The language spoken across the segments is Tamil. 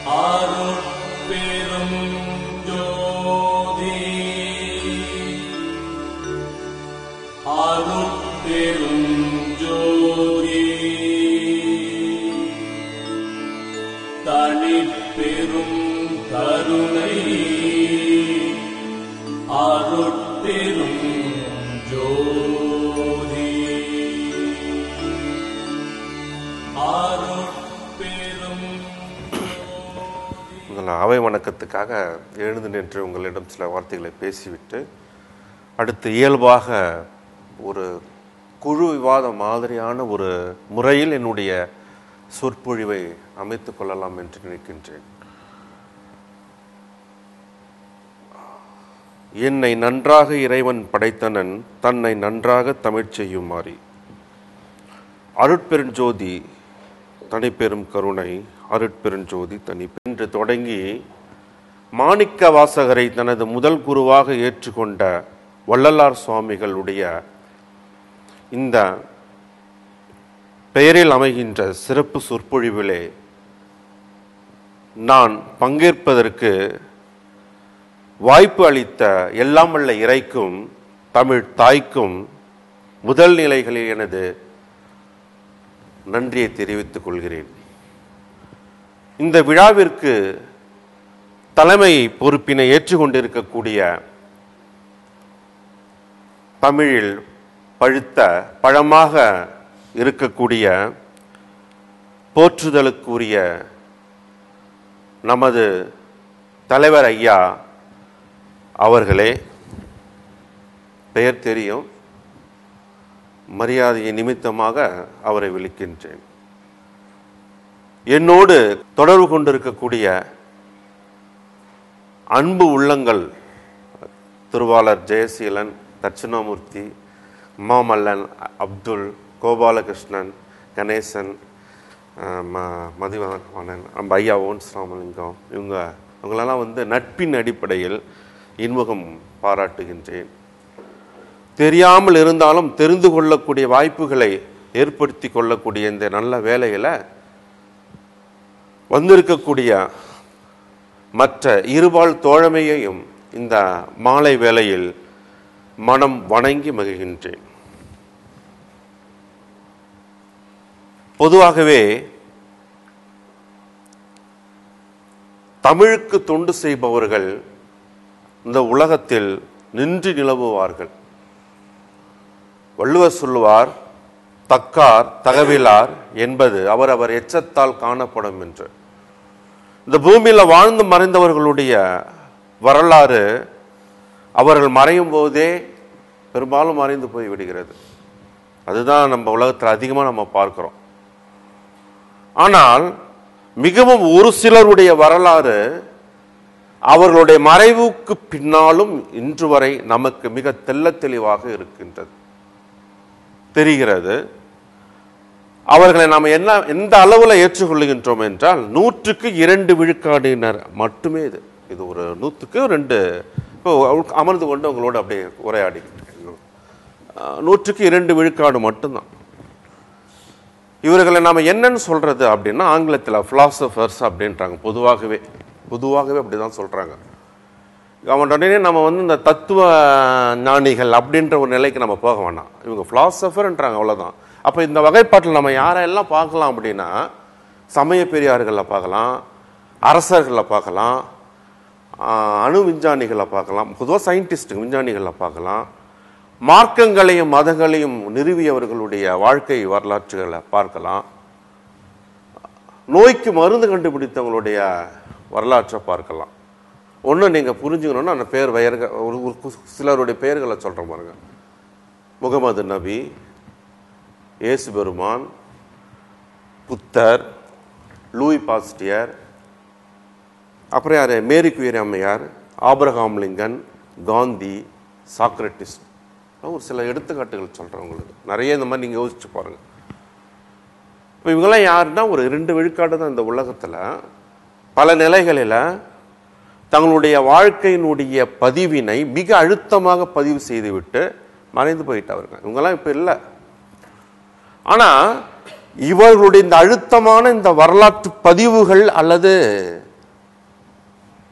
அருட்பெரும் ஜோதி அருட்பெரும் ஜோதி தனிப்பெரும் கருணை அருட்பெரும் ஜோதி அருட்பெரும் உங்கள் அவை வணக்கத்துக்காக எழுந்து நின்று உங்களிடம் சில வார்த்தைகளை பேசிவிட்டு அடுத்து இயல்பாக ஒரு குழு விவாதம் மாதிரியான ஒரு முறையில் என்னுடைய சொற்பொழிவை அமைத்துக் கொள்ளலாம் என்று நினைக்கின்றேன் என்னை நன்றாக இறைவன் படைத்தனன் தன்னை நன்றாக தமிழ் செய்யுமாறி அருட்பெருஞ்சோதி தனிப்பெரும் கருணை அருட்பெருஞ்சோதி தனி என்று தொடங்கி மாணிக்க வாசகரை தனது முதல் குருவாக ஏற்றுக்கொண்ட வள்ளலார் சுவாமிகளுடைய இந்த பெயரில் அமைகின்ற சிறப்பு சொற்பொழிவிலே நான் பங்கேற்பதற்கு வாய்ப்பு அளித்த எல்லாம் வல்ல இறைக்கும் தமிழ் தாய்க்கும் முதல் நிலைகளில் எனது நன்றியை தெரிவித்துக் கொள்கிறேன் இந்த விழாவிற்கு தலைமை பொறுப்பினை ஏற்றுக்கொண்டிருக்கக்கூடிய தமிழில் பழுத்த பழமாக இருக்கக்கூடிய போற்றுதலுக்குரிய நமது தலைவர் ஐயா அவர்களே பெயர் தெரியும் மரியாதையை நிமித்தமாக அவரை விழிக்கின்றேன் என்னோடு தொடர்பு கொண்டிருக்கக்கூடிய அன்பு உள்ளங்கள் திருவாளர் ஜெயசீலன் தட்சிணாமூர்த்தி மாமல்லன் அப்துல் கோபாலகிருஷ்ணன் கணேசன் அஹ், ம- மதிவாணன் நம்ம ஐயா ஓன்ஸ் ராமலிங்கம் இவங்க அவங்களெல்லாம் வந்து நட்பின் அடிப்படையில் இன்முகம் பாராட்டுகின்றேன் தெரியாமல் இருந்தாலும் தெரிந்து கொள்ளக்கூடிய வாய்ப்புகளை ஏற்படுத்தி கொள்ளக்கூடிய இந்த நல்ல வேலையில் வந்திருக்கக்கூடிய மற்ற இருபால் தோழமையையும் இந்த மாலை வேளையில் மனம் வணங்கி மகிழ்கின்றேன் பொதுவாகவே தமிழுக்கு தொண்டு செய்பவர்கள் இந்த உலகத்தில் நின்று நிலவுவார்கள் வள்ளுவர் சொல்லுவார் தக்கார் தகவிலார் என்பது அவரவர் எச்சத்தால் காணப்படும் என்று இந்த பூமியில் வாழ்ந்து மறைந்தவர்களுடைய வரலாறு அவர்கள் மறையும் போதே பெரும்பாலும் மறைந்து போய் விடுகிறது அதுதான் நம்ம உலகத்தில் அதிகமாக நம்ம பார்க்கிறோம் ஆனால் மிகவும் ஒரு சிலருடைய வரலாறு அவர்களுடைய மறைவுக்கு பின்னாலும் இன்று வரை நமக்கு மிக தெள்ளத் தெளிவாக இருக்கின்றது தெரிகிறது அவர்களை நாம் என்ன எந்த அளவில் ஏற்றுக்கொள்ளுகின்றோம் என்றால் நூற்றுக்கு இரண்டு விழுக்காடினர் மட்டுமே இது இது ஒரு நூற்றுக்கு ரெண்டு இப்போ அமர்ந்து கொண்டு உங்களோட அப்படியே உரையாடிக்கிட்டு இருக்கேன். அஹ், நூற்றுக்கு இரண்டு விழுக்காடு மட்டும்தான் இவர்களை நாம் என்னன்னு சொல்றது அப்படின்னா ஆங்கிலத்தில் philosophers அப்படின்றாங்க பொதுவாகவே பொதுவாகவே அப்படி தான் சொல்கிறாங்க உடனே நம்ம வந்து இந்த தத்துவ ஞானிகள் அப்படின்ற ஒரு நிலைக்கு நம்ம போக வேண்டாம் இவங்க ஃபிலாசபர்ன்றாங்க அவ்வளோதான் அப்போ இந்த வகைப்பாட்டில் நம்ம யாரெல்லாம் பார்க்கலாம் அப்படின்னா சமய பெரியார்களில் பார்க்கலாம் அரசர்களில் பார்க்கலாம் ஆஹ், அணு விஞ்ஞானிகளை பார்க்கலாம் பொதுவாக சயின்டிஸ்ட் விஞ்ஞானிகளை பார்க்கலாம் மார்க்கங்களையும் மதங்களையும் நிறுவியவர்களுடைய வாழ்க்கை வரலாற்றுகளை பார்க்கலாம் நோய்க்கு மருந்து கண்டுபிடித்தவங்களுடைய வரலாற்றை பார்க்கலாம் ஒன்று நீங்கள் புரிஞ்சுக்கணுன்னா அந்த பேர் பெயர்கள் ஒரு ஒரு கு- சிலருடைய பெயர்களை சொல்கிறேன் பாருங்க முகமது நபி இயேசு பெருமான் புத்தர் லூய் பாஸ்டியர் அப்புறம் யார் மேரி குயரி அம்மையார் ஆபிரகாம் லிங்கன் காந்தி சாக்ரட்டிஸ் ஒரு சில எடுத்துக்காட்டுகள் சொல்கிறேன் உங்களுக்கு நிறைய இந்த மாதிரி நீங்கள் யோசிச்சு பாருங்கள் இப்போ இவங்கெல்லாம் யாருன்னா ஒரு ரெண்டு விழுக்காடு தான் இந்த உலகத்தில் பல நிலைகளில் தங்களுடைய வாழ்க்கையினுடைய பதிவினை மிக அழுத்தமாக பதிவு செய்துவிட்டு மறைந்து போயிட்டவர்கள் இவங்கெல்லாம் இப்போ இல்லை ஆனால் இவர்களுடைய இந்த அழுத்தமான இந்த வரலாற்று பதிவுகள் அல்லது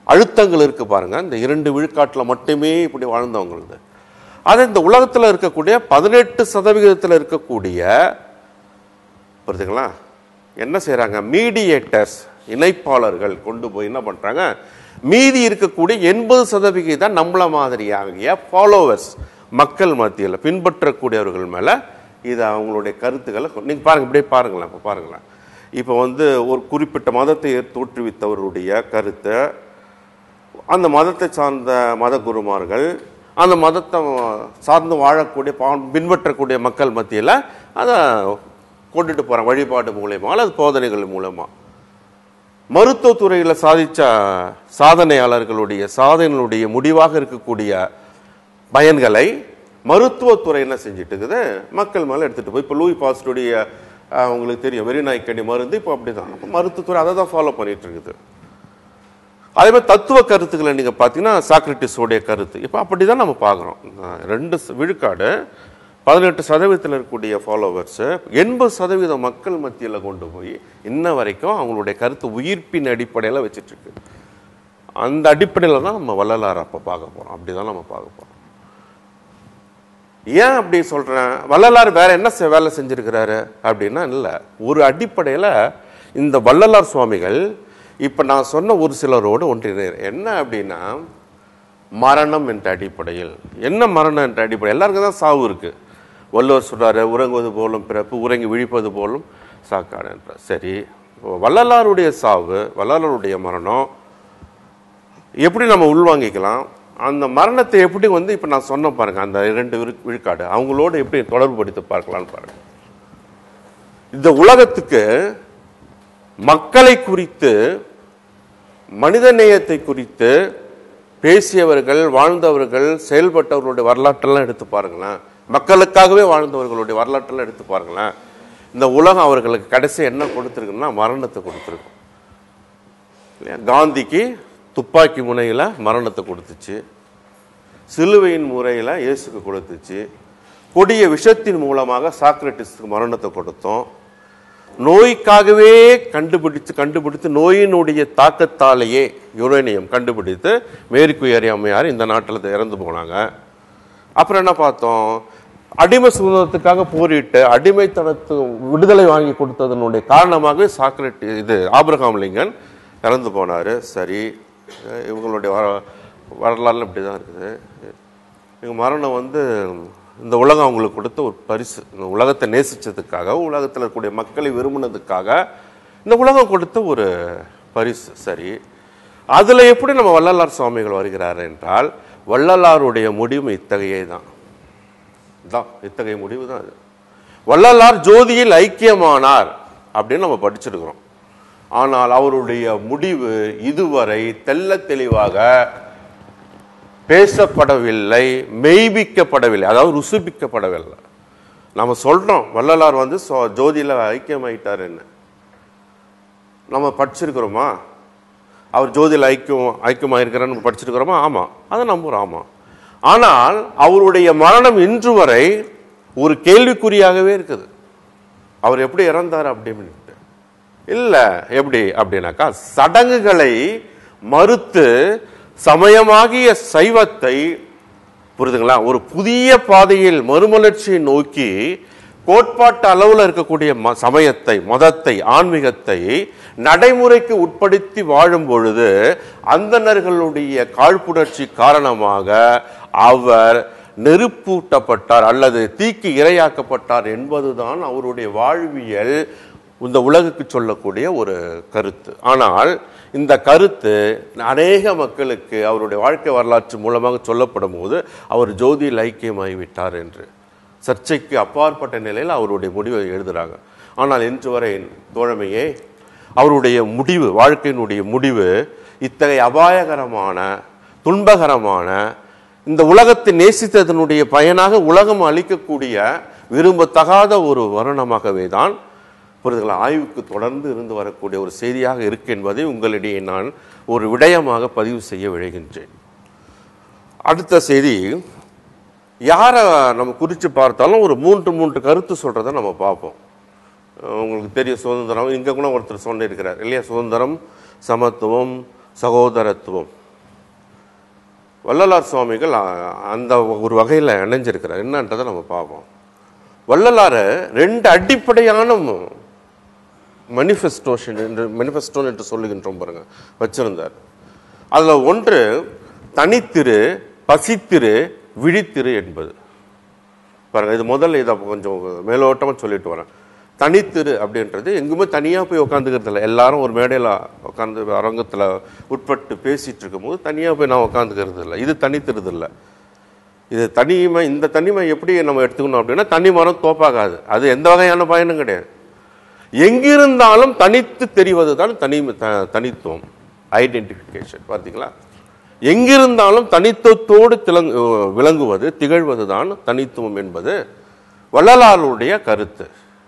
அழுத்தங்கள் இருக்கு பாருங்க இந்த இரண்டு விழுக்காட்டில் மட்டுமே இப்படி வாழ்ந்தவங்களது அது இந்த உலகத்தில் இருக்கக்கூடிய பதினெட்டு சதவிகிதத்தில் இருக்கக்கூடிய புரியுதுங்களா என்ன செய்கிறாங்க மீடியேட்டர்ஸ் இணைப்பாளர்கள் கொண்டு போய் என்ன பண்ணுறாங்க மீதி இருக்கக்கூடிய எண்பது சதவிகிதம் நம்மள மாதிரியாகிய ஃபாலோவர்ஸ் மக்கள் மத்தியில் பின்பற்றக்கூடியவர்கள் மேலே இது அவங்களுடைய கருத்துக்களை நீங்கள் பாருங்க இப்படியே பாருங்களேன் இப்போ பாருங்களேன் இப்போ வந்து ஒரு குறிப்பிட்ட மதத்தை தோற்றுவித்தவருடைய கருத்தை அந்த மதத்தை சார்ந்த மத குருமார்கள் அந்த மதத்தை சார்ந்து வாழக்கூடிய பா- பின்பற்றக்கூடிய மக்கள் மத்தியில் அதை கொண்டுட்டு போகிறாங்க வழிபாடு மூலயமா அல்லது போதனைகள் மூலமா மருத்துவத்துறையில் சாதித்த சாதனையாளர்களுடைய சாதனைகளுடைய முடிவாக இருக்கக்கூடிய பயன்களை மருத்துவத்துறை என்ன செஞ்சுட்டு இருக்குது மக்கள் மேலே எடுத்துகிட்டு போய் இப்போ லூய் பாஸ்டுடைய அஹ், உங்களுக்கு தெரியும் வெறிநாய்க்கடி மருந்து இப்போ அப்படி தான் மருத்துவத்துறை அதை தான் ஃபாலோ பண்ணிட்டு இருக்குது அதே மாதிரி தத்துவ கருத்துக்களை நீங்கள் பார்த்தீங்கன்னா சாக்ரட்டிஸோடைய கருத்து இப்போ அப்படி தான் நம்ம பார்க்குறோம் ரெண்டு ச- விழுக்காடு பதினெட்டு சதவீதத்தில் இருக்கக்கூடிய ஃபாலோவர்ஸு எண்பது சதவீதம் மக்கள் மத்தியில் கொண்டு போய் இன்ன வரைக்கும் அவங்களுடைய கருத்து உயிர்ப்பின் அடிப்படையில் வச்சிட்ருக்கு அந்த அடிப்படையில் தான் நம்ம வள்ளலார் அப்போ பார்க்க போகிறோம் அப்படி தான் நம்ம பார்க்க போகிறோம் ஏன் அப்படி சொல்கிறேன் வள்ளலார் வேற என்ன செ- வேலை செஞ்சிருக்கிறாரு அப்படின்னா இல்லை ஒரு அடிப்படையில் இந்த வள்ளலார் சுவாமிகள் இப்போ நான் சொன்ன ஒரு சிலரோடு ஒன்றினர் என்ன அப்படின்னா மரணம் என்ற அடிப்படையில் என்ன மரணம் என்ற அடிப்படையில் எல்லாருக்கும் தான் சாவு இருக்கு வள்ளுவர் சொல்றாரு உறங்குவது போலும் பிறப்பு உறங்கி விழிப்பது போலும் சாக்காடு என்றார் சரி இப்போ வள்ளலாருடைய சாவு வள்ளலாருடைய மரணம் எப்படி நம்ம உள்வாங்கிக்கலாம் அந்த மரணத்தை எப்படி வந்து இப்போ நான் சொன்ன பாருங்க அந்த இரண்டு விழு- விழுக்காடு அவங்களோட எப்படி தொடர்பு படுத்தி பார்க்கலாம்னு பாருங்க இந்த உலகத்துக்கு மக்களை குறித்து மனித நேயத்தை குறித்து பேசியவர்கள் வாழ்ந்தவர்கள் செயல்பட்டவர்களுடைய வரலாற்றெல்லாம் எடுத்து பாருங்களேன் மக்களுக்காகவே வாழ்ந்தவர்களுடைய வரலாற்றெல்லாம் எடுத்து பாருங்களேன் இந்த உலகம் அவர்களுக்கு கடைசி என்ன கொடுத்துருக்குன்னா மரணத்தை கொடுத்துருக்கும் இல்லையா காந்திக்கு துப்பாக்கி முனையில் மரணத்தை கொடுத்துச்சு சிலுவையின் முறையில் இயேசுக்கு கொடுத்துச்சு கொடிய விஷத்தின் மூலமாக சாக்ரட்டிஸ்க்கு மரணத்தை கொடுத்தோம் நோய்க்காகவே கண்டுபிடிச்சு கண்டுபிடித்து நோயினுடைய தாக்கத்தாலேயே யுரேனியம் கண்டுபிடித்து மேரி குயரி அம்மையார் இந்த நாட்டில் இறந்து போனாங்க அப்புறம் என்ன பார்த்தோம் அடிமை சுதந்திரத்துக்காக போரிட்டு அடிமைத்தனத்து விடுதலை வாங்கி கொடுத்ததனுடைய காரணமாகவே சாக்ரட்டி இது ஆபிரகாம் லிங்கன் இறந்து போனார் சரி அஹ் இவங்களுடைய வர வரலாறுல இப்படி தான் இருக்குது இவங்க மரணம் வந்து இந்த உலகம் அவங்களுக்கு கொடுத்த ஒரு பரிசு இந்த உலகத்தை நேசிச்சதுக்காக உலகத்தில் இருக்கக்கூடிய மக்களை விரும்பினதுக்காக இந்த உலகம் கொடுத்த ஒரு பரிசு சரி அதில் எப்படி நம்ம வள்ளலார் சுவாமிகள் வருகிறார் என்றால் வள்ளலாருடைய முடிவு இத்தகையே தான் தான் இத்தகைய முடிவு தான் அது வள்ளலார் ஜோதியில் ஐக்கியமானார் அப்படின்னு நம்ம படிச்சிருக்கிறோம் ஆனால் அவருடைய முடிவு இதுவரை தெள்ளத் தெளிவாக பேசப்படவில்லை மெய்பிக்கப்படவில்லை அதாவது ருசிப்பிக்கப்படவில்லை நம்ம சொல்றோம் வள்ளலார் வந்து சோ- ஜோதியில ஐக்கியமாயிட்டார் என்ன நம்ம படிச்சிருக்கிறோமா அவர் ஜோதியில் ஐக்கியம் ஐக்கியமாயிருக்கிறான்னு நம்ம படிச்சிருக்கிறோமா ஆமாம் அதை நம்புகிறோம் ஆமாம் ஆனால் அவருடைய மரணம் இன்று வரை ஒரு கேள்விக்குறியாகவே இருக்குது அவர் எப்படி இறந்தார் அப்படின்ட்டு இல்லை எப்படி அப்படின்னாக்கா சடங்குகளை மறுத்து சமயமாகிய சைவத்தை புரியுதுங்களா ஒரு புதிய பாதையில் மறுமலர்ச்சியை நோக்கி கோட்பாட்டு அளவில் இருக்கக்கூடிய ம- சமயத்தை மதத்தை ஆன்மீகத்தை நடைமுறைக்கு உட்படுத்தி வாழும் பொழுது அந்தணர்களுடைய காழ்ப்புணர்ச்சி காரணமாக அவர் நெருப்பூட்டப்பட்டார் அல்லது தீக்கு இரையாக்கப்பட்டார் என்பதுதான் அவருடைய வாழ்வியல் இந்த உலகுக்கு சொல்லக்கூடிய ஒரு கருத்து ஆனால் இந்த கருத்து அநேக மக்களுக்கு அவருடைய வாழ்க்கை வரலாற்று மூலமாக சொல்லப்படும் போது அவர் ஜோதியில் ஐக்கியமாகிவிட்டார் என்று சர்ச்சைக்கு அப்பாற்பட்ட நிலையில் அவருடைய முடிவை எழுதுறாங்க ஆனால் இன்று வரை தோழமையே அவருடைய முடிவு வாழ்க்கையினுடைய முடிவு இத்தகைய அபாயகரமான துன்பகரமான இந்த உலகத்தை நேசித்ததனுடைய பயனாக உலகம் அளிக்கக்கூடிய விரும்பத்தகாத ஒரு வருணமாகவே தான் புரிதுகளா ஆய்வுக்கு தொடர்ந்து இருந்து வரக்கூடிய ஒரு செய்தியாக இருக்கு என்பதை உங்களிடையே நான் ஒரு விடயமாக பதிவு செய்ய விழைகின்றேன் அடுத்த செய்தி யாரை நம்ம குறித்து பார்த்தாலும் ஒரு மூன்று மூன்று கருத்து சொல்கிறத நம்ம பார்ப்போம் அஹ் உங்களுக்கு தெரியும் சுதந்திரம் இங்கே கூட ஒருத்தர் சொல்லியிருக்கிறார் இல்லையா சுதந்திரம் சமத்துவம் சகோதரத்துவம் வள்ளலார் சுவாமிகள் அ- அந்த ஒரு வகையில் இணைஞ்சிருக்கிறார் என்னன்றதை நம்ம பார்ப்போம் வள்ளலாரை ரெண்டு அடிப்படையான மனிஃபெஸ்டோஷன் என்று manifesto என்று சொல்லுகின்றோம் பாருங்க வச்சிருந்தார் அதில் ஒன்று தனித்திரு பசித்திரு விழித்திரு என்பது பாருங்க இது முதல்ல இதை கொஞ்சம் மேலோட்டமாக சொல்லிட்டு வரேன் தனித்திரு அப்படின்றது எங்குமே தனியாக போய் உட்காந்துக்கிறது இல்லை எல்லாரும் ஒரு மேடையில் உட்காந்து அரங்கத்தில் உட்பட்டு பேசிட்டு இருக்கும்போது தனியாக போய் நான் உட்காந்துக்கிறது இல்லை இது தனித்திருது இல்லை இது தனிமை இந்த தனிமை எப்படி நம்ம எடுத்துக்கணும் அப்படின்னா தனி மரம் தோப்பாகாது அது எந்த வகையான பயனும் கிடையாது எங்கிருந்தாலும் தனித்து தெரிவது தான் தனி த- தனித்துவம் ஐடென்டிஃபிகேஷன் பார்த்தீங்களா எங்கிருந்தாலும் தனித்துவத்தோடு திலங்கு விளங்குவது திகழ்வது தான் தனித்துவம் என்பது வள்ளலாருடைய கருத்து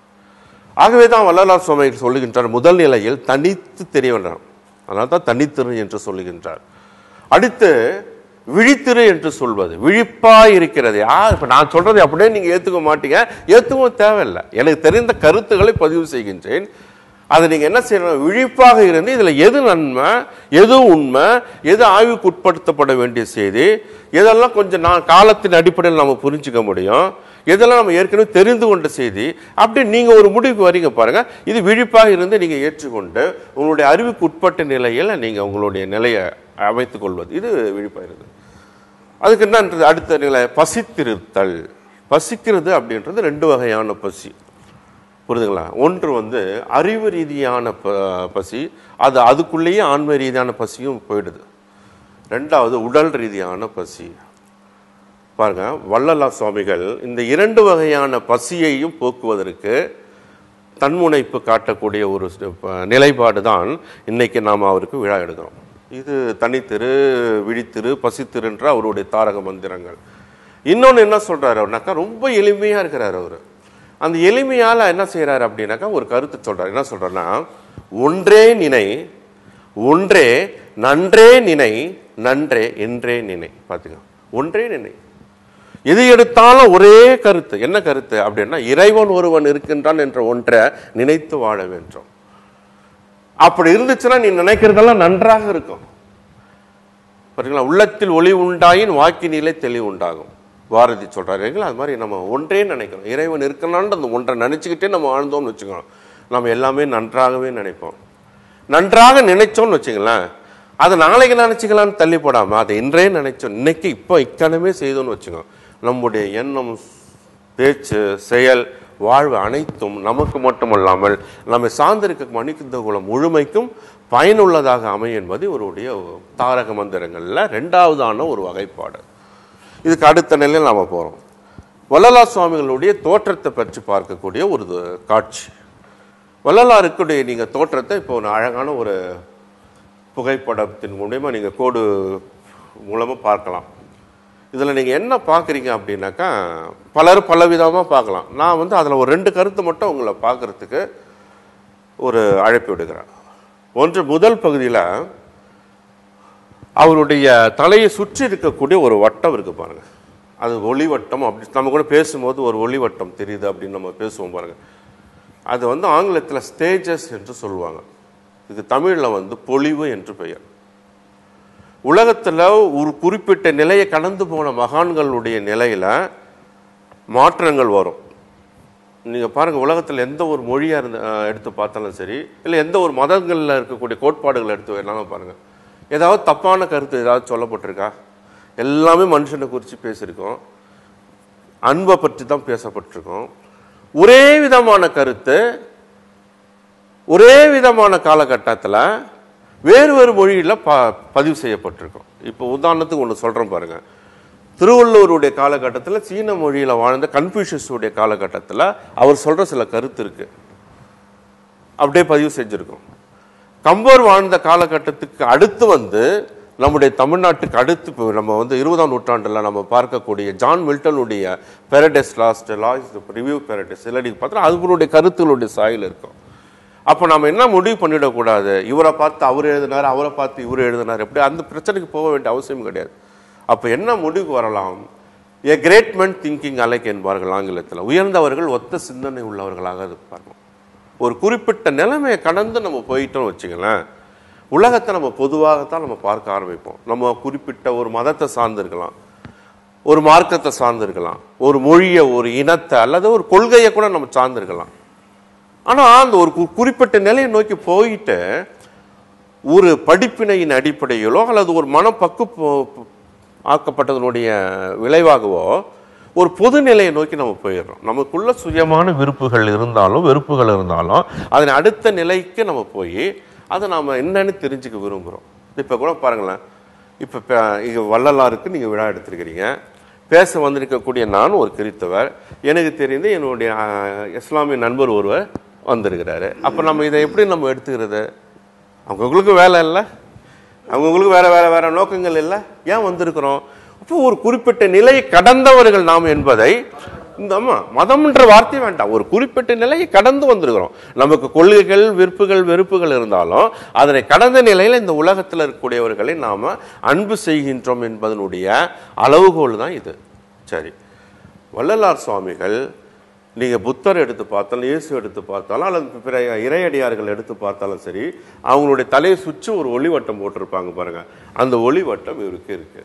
ஆகவே தான் வள்ளலார் சுவாமி சொல்லுகின்றார் முதல் நிலையில் தனித்து தெரிய வேண்டாம் அதனால தான் தனித்திரு என்று சொல்லுகின்றார் அடுத்து விழித்திரு என்று சொல்வது விழிப்பா இருக்கிறது யா இப்ப நான் சொல்றதை அப்படியே நீங்க ஏத்துக்க மாட்டீங்க ஏத்துக்கவும் தேவையில்லை எனக்கு தெரிந்த கருத்துக்களை பதிவு செய்கின்றேன் அதை நீங்க என்ன செய்யணும் விழிப்பாக இருந்து இதுல எது நன்மை எது உண்மை எது ஆய்வுக்கு உட்படுத்தப்பட வேண்டிய செய்தி எதெல்லாம் கொஞ்சம் நான் காலத்தின் அடிப்படையில் நம்ம புரிஞ்சுக்க முடியும் எதெல்லாம் நம்ம ஏற்கனவே தெரிந்து கொண்ட செய்தி அப்படி நீங்க ஒரு முடிவுக்கு வரீங்க பாருங்க இது விழிப்பாக இருந்து நீங்க ஏற்றுக்கொண்டு உங்களுடைய அறிவுக்கு உட்பட்ட நிலையில் நீங்க உங்களுடைய நிலையை அமைத்துக் கொள்வது இது விழிப்பாக இருந்து அதுக்கு என்னன்றது அடுத்த நிலை பசித்திருத்தல் பசிக்கிறது அப்படின்றது ரெண்டு வகையான பசி புரியுதுங்களா ஒன்று வந்து அறிவு ரீதியான ப பசி அது அதுக்குள்ளேயே ஆன்ம ரீதியான பசியும் போயிடுது ரெண்டாவது உடல் ரீதியான பசி பாருங்க வள்ளலார் சுவாமிகள் இந்த இரண்டு வகையான பசியையும் போக்குவதற்கு தன்முனைப்பு காட்டக்கூடிய ஒரு ஸ்- ப- நிலைப்பாடு தான் இன்னைக்கு நாம் அவருக்கு விழா எடுக்கிறோம் இது தனித்திரு விழித்திரு பசித்திருன்ற அவருடைய தாரக மந்திரங்கள் இன்னொன்று என்ன சொல்றாரு அப்படின்னாக்கா ரொம்ப எளிமையா இருக்கிறார் அவர் அந்த எளிமையால என்ன செய்றாரு அப்படின்னாக்கா ஒரு கருத்து சொல்றாரு என்ன சொல்றாருன்னா ஒன்றே நினை ஒன்றே நன்றே நினை நன்றே என்றே நினை பார்த்துக்க ஒன்றே நினை எது எடுத்தாலும் ஒரே கருத்து என்ன கருத்து அப்படின்னா இறைவன் ஒருவன் இருக்கின்றான் என்ற ஒன்றை நினைத்து வாழ வேண்டும் அப்படி இருந்துச்சுன்னா நீ நினைக்கிறதெல்லாம் நன்றாக இருக்கும் பாத்தீங்களா உள்ளத்தில் ஒளி உண்டாயின் வாக்கினிலே தெளிவு உண்டாகும் பாரதி சொல்றாரு இல்லைங்களா அது மாதிரி நம்ம ஒன்றே நினைக்கணும் இறைவன் இருக்கலான்ற அந்த ஒன்றை நினைச்சுக்கிட்டே நம்ம வாழ்ந்தோம்னு வச்சுக்கோங்க நம்ம எல்லாமே நன்றாகவே நினைப்போம் நன்றாக நினைச்சோம்னு வச்சுங்களேன் அதை நாளைக்கு நினைச்சுக்கலாம்னு தள்ளி போடாம அதை இன்றே நினைச்சோம் இன்னைக்கு இப்போ இக்கணமே செய்தோம்னு வச்சுக்கோங்க நம்முடைய எண்ணம் பேச்சு செயல் வாழ்வு அனைத்தும் நமக்கு மட்டுமல்லாமல் நம்மை சார்ந்திருக்க மனித குலம் முழுமைக்கும் பயனுள்ளதாக அமையும் என்பது இவருடைய தாரக மந்திரங்கள்ல ரெண்டாவதான ஒரு வகைப்பாடு இதுக்கு அடுத்த நிலையில் நாம போறோம் வள்ளலார் சுவாமிகளுடைய தோற்றத்தை பற்றி பார்க்கக்கூடிய ஒரு இது காட்சி வள்ளலாருக்குடைய நீங்க தோற்றத்தை இப்போ ஒரு அழகான ஒரு புகைப்படத்தின் மூலியமா நீங்க கோடு மூலமா பார்க்கலாம் இதுல நீங்க என்ன பார்க்குறீங்க அப்படின்னாக்கா பலர் பலவிதமா பார்க்கலாம் நான் வந்து அதுல ஒரு ரெண்டு கருத்து மட்டும் உங்களை பார்க்கறதுக்கு ஒரு அழைப்பு விடுகிறேன் ஒன்று முதல் பகுதியில் அவருடைய தலையை சுற்றி இருக்கக்கூடிய ஒரு வட்டம் இருக்கு பாருங்க அது ஒளிவட்டம் அப்படி நம்ம கூட பேசும்போது ஒரு ஒளிவட்டம் தெரியுது அப்படின்னு நம்ம பேசுவோம் பாருங்க அது வந்து ஆங்கிலத்தில் ஸ்டேஜஸ் என்று சொல்லுவாங்க இது தமிழில் வந்து பொலிவு என்று பெயர் உலகத்தில் ஒரு குறிப்பிட்ட நிலையை கடந்து போன மகான்களுடைய நிலையில மாற்றங்கள் வரும் நீங்கள் பாருங்கள் உலகத்தில் எந்த ஒரு மொழியாக இருந்து அஹ், எடுத்து பார்த்தாலும் சரி இல்லை எந்த ஒரு மதங்களில் இருக்கக்கூடிய கோட்பாடுகள் எடுத்து வேணாலும் பாருங்கள் ஏதாவது தப்பான கருத்து ஏதாவது சொல்லப்பட்டிருக்கா எல்லாமே மனுஷனை குறித்து பேசியிருக்கோம் அன்பை பற்றி தான் பேசப்பட்டிருக்கோம் ஒரே விதமான கருத்து ஒரே விதமான காலகட்டத்தில் வேறு வேறு மொழியில் ப பதிவு செய்யப்பட்டிருக்கும் இப்போ உதாரணத்துக்கு ஒன்று சொல்கிறேன் பாருங்க திருவள்ளுவருடைய காலகட்டத்தில் சீன மொழியில் வாழ்ந்த கன்ஃபியூஷியஸுடைய காலகட்டத்தில் அவர் சொல்கிற சில கருத்து இருக்கு அப்படியே பதிவு செஞ்சுருக்கோம் கம்பர் வாழ்ந்த காலகட்டத்துக்கு அடுத்து வந்து நம்முடைய தமிழ்நாட்டுக்கு அடுத்து இப்போ நம்ம வந்து இருபதாம் நூற்றாண்டில் நம்ம பார்க்கக்கூடிய ஜான் மில்டனுடைய பெரடெஸ் லாஸ்ட் லாஸ் ரிவ்யூ பெரடெஸ் இல்லை நீங்கள் பார்த்தா அவங்களுடைய கருத்துகளுடைய சாயல் இருக்கும் அப்போ நம்ம என்ன முடிவு பண்ணிடக்கூடாது இவரை பார்த்து அவர் எழுதினார் அவரை பார்த்து இவர் எழுதினார் எப்படி அந்த பிரச்சனைக்கு போக வேண்டிய அவசியம் கிடையாது அப்போ என்ன முடிவுக்கு வரலாம் a great men thinking alike என்பார்கள் ஆங்கிலத்தில் உயர்ந்தவர்கள் ஒத்த சிந்தனை உள்ளவர்களாக இருப்பார்கள் ஒரு குறிப்பிட்ட நிலைமையை கடந்து நம்ம போயிட்டோம்னு வச்சுங்களேன் உலகத்தை நம்ம பொதுவாகத்தான் நம்ம பார்க்க ஆரம்பிப்போம் நம்ம குறிப்பிட்ட ஒரு மதத்தை சார்ந்திருக்கலாம் ஒரு மார்க்கத்தை சார்ந்திருக்கலாம் ஒரு மொழியை ஒரு இனத்தை அல்லது ஒரு கொள்கையை கூட நம்ம சார்ந்திருக்கலாம் ஆனா அந்த ஒரு கு- குறிப்பிட்ட நிலையை நோக்கி போயிட்டு ஒரு படிப்பினையின் அடிப்படையிலோ அல்லது ஒரு மனப்பக்கு ஆக்கப்பட்டதனுடைய விளைவாகவோ ஒரு பொது நிலையை நோக்கி நம்ம போயிடுறோம் நமக்குள்ள சுயமான விருப்புகள் இருந்தாலும் வெறுப்புகள் இருந்தாலும் அதன் அடுத்த நிலைக்கு நம்ம போய் அதை நாம் என்னன்னு தெரிஞ்சுக்க விரும்புகிறோம் இப்போ கூட பாருங்களேன் இப்போ இங்கே வள்ளலாருக்கு நீங்கள் விழா எடுத்திருக்கிறீங்க பேச வந்திருக்கக்கூடிய நான் ஒரு கிறித்தவர் எனக்கு தெரிந்து என்னுடைய அஹ், இஸ்லாமிய நண்பர் ஒருவர் வந்திருக்கிறாரு அப்போ நம்ம இதை எப்படி நம்ம எடுத்துக்கிறது அவங்கவுங்களுக்கு வேலை இல்லை அவங்கவுங்களுக்கு வேற வேற வேற நோக்கங்கள் இல்லை ஏன் வந்திருக்கிறோம் அப்போ ஒரு குறிப்பிட்ட நிலையை கடந்தவர்கள் நாம் என்பதை இந்த ஆமா மதம்ன்ற வார்த்தை வேண்டாம் ஒரு குறிப்பிட்ட நிலையை கடந்து வந்திருக்கிறோம் நமக்கு கொள்கைகள் விருப்புகள் வெறுப்புகள் இருந்தாலும் அதனை கடந்த நிலையில இந்த உலகத்தில் இருக்கக்கூடியவர்களை நாம அன்பு செய்கின்றோம் என்பதனுடைய அளவுகோல் தான் இது சரி வள்ளலார் சுவாமிகள் நீங்கள் புத்தர் எடுத்து பார்த்தாலும் இயேசு எடுத்து பார்த்தாலும் அல்லது பிற இறையடியார்கள் எடுத்து பார்த்தாலும் சரி அவங்களுடைய தலையை சுற்றி ஒரு ஒளிவட்டம் போட்டிருப்பாங்க பாருங்க அந்த ஒளிவட்டம் இவருக்கு இருக்கு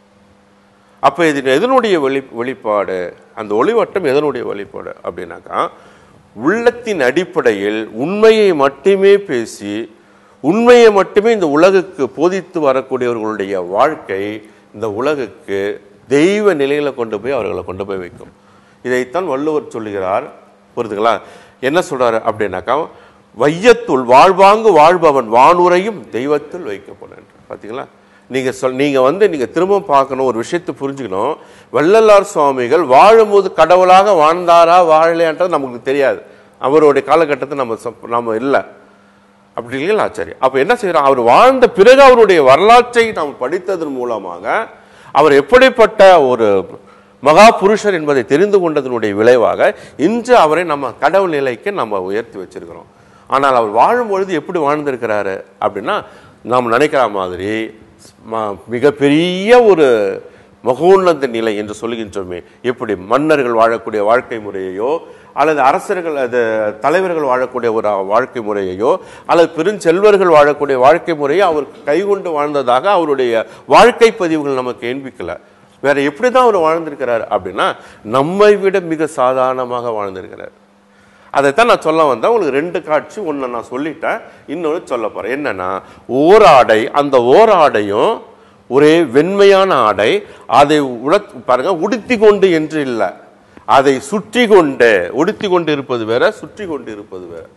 அப்போ இது எதனுடைய வெளி வெளிப்பாடு அந்த ஒளிவட்டம் எதனுடைய வெளிப்பாடு அப்படின்னாக்கா உள்ளத்தின் அடிப்படையில் உண்மையை மட்டுமே பேசி உண்மையை மட்டுமே இந்த உலகுக்கு போதித்து வரக்கூடியவர்களுடைய வாழ்க்கை இந்த உலகுக்கு தெய்வ நிலையில கொண்டு போய் அவர்களை கொண்டு போய் வைக்கும் இதைத்தான் வள்ளுவர் சொல்லுகிறார் புரிதுங்களா என்ன சொல்றாரு அப்படின்னாக்கா வையத்துள் வாழ்வாங்கு வாழ்பவன் வானுரையும் தெய்வத்தில் வைக்கப்படும் பார்த்தீங்களா நீங்க சொல் நீங்க வந்து நீங்க திரும்ப பார்க்கணும் ஒரு விஷயத்தை புரிஞ்சுக்கணும் வள்ளலார் சுவாமிகள் வாழும்போது கடவுளாக வாழ்ந்தாரா வாழலையான்றது நமக்கு தெரியாது அவருடைய காலகட்டத்தை நம்ம சொ- நம்ம இல்லை அப்படி இல்லைங்களா சரி அப்ப என்ன செய்யறோம் அவர் வாழ்ந்த பிறகு அவருடைய வரலாற்றை நாம் படித்ததன் மூலமாக அவர் எப்படிப்பட்ட ஒரு மகா புருஷர் என்பதை தெரிந்து கொண்டதனுடைய விளைவாக இன்று அவரை நம்ம கடவுள் நிலைக்கு நம்ம உயர்த்தி வச்சிருக்கிறோம் ஆனால் அவர் வாழும் பொழுது எப்படி வாழ்ந்திருக்கிறாரு அப்படின்னா நாம் நினைக்கிற மாதிரி ம- மிகப்பெரிய ஒரு மகோன்னத நிலை என்று சொல்லுகின்றோமே எப்படி மன்னர்கள் வாழக்கூடிய வாழ்க்கை முறையையோ அல்லது அரசர்கள் அது தலைவர்கள் வாழக்கூடிய ஒரு வாழ்க்கை முறையையோ அல்லது பெருஞ்செல்வர்கள் வாழக்கூடிய வாழ்க்கை முறையை அவர் கைகொண்டு வாழ்ந்ததாக அவருடைய வாழ்க்கை பதிவுகள் நமக்கு என்பிக்கல வேற எப்படி தான் அவர் வாழ்ந்திருக்கிறார் அப்படின்னா நம்மை விட மிக சாதாரணமாக வாழ்ந்திருக்கிறார் அதைத்தான் நான் சொல்ல வந்தேன் உங்களுக்கு ரெண்டு காட்சி ஒன்று நான் சொல்லிட்டேன் இன்னொன்று சொல்ல போறேன் என்னன்னா ஓராடை அந்த ஓராடையும் ஒரே வெண்மையான ஆடை அதை உட பாருங்க உடுத்தி கொண்டு என்று இல்லை அதை சுற்றி கொண்டு உடுத்தி கொண்டு இருப்பது வேற சுற்றி கொண்டு இருப்பது வேற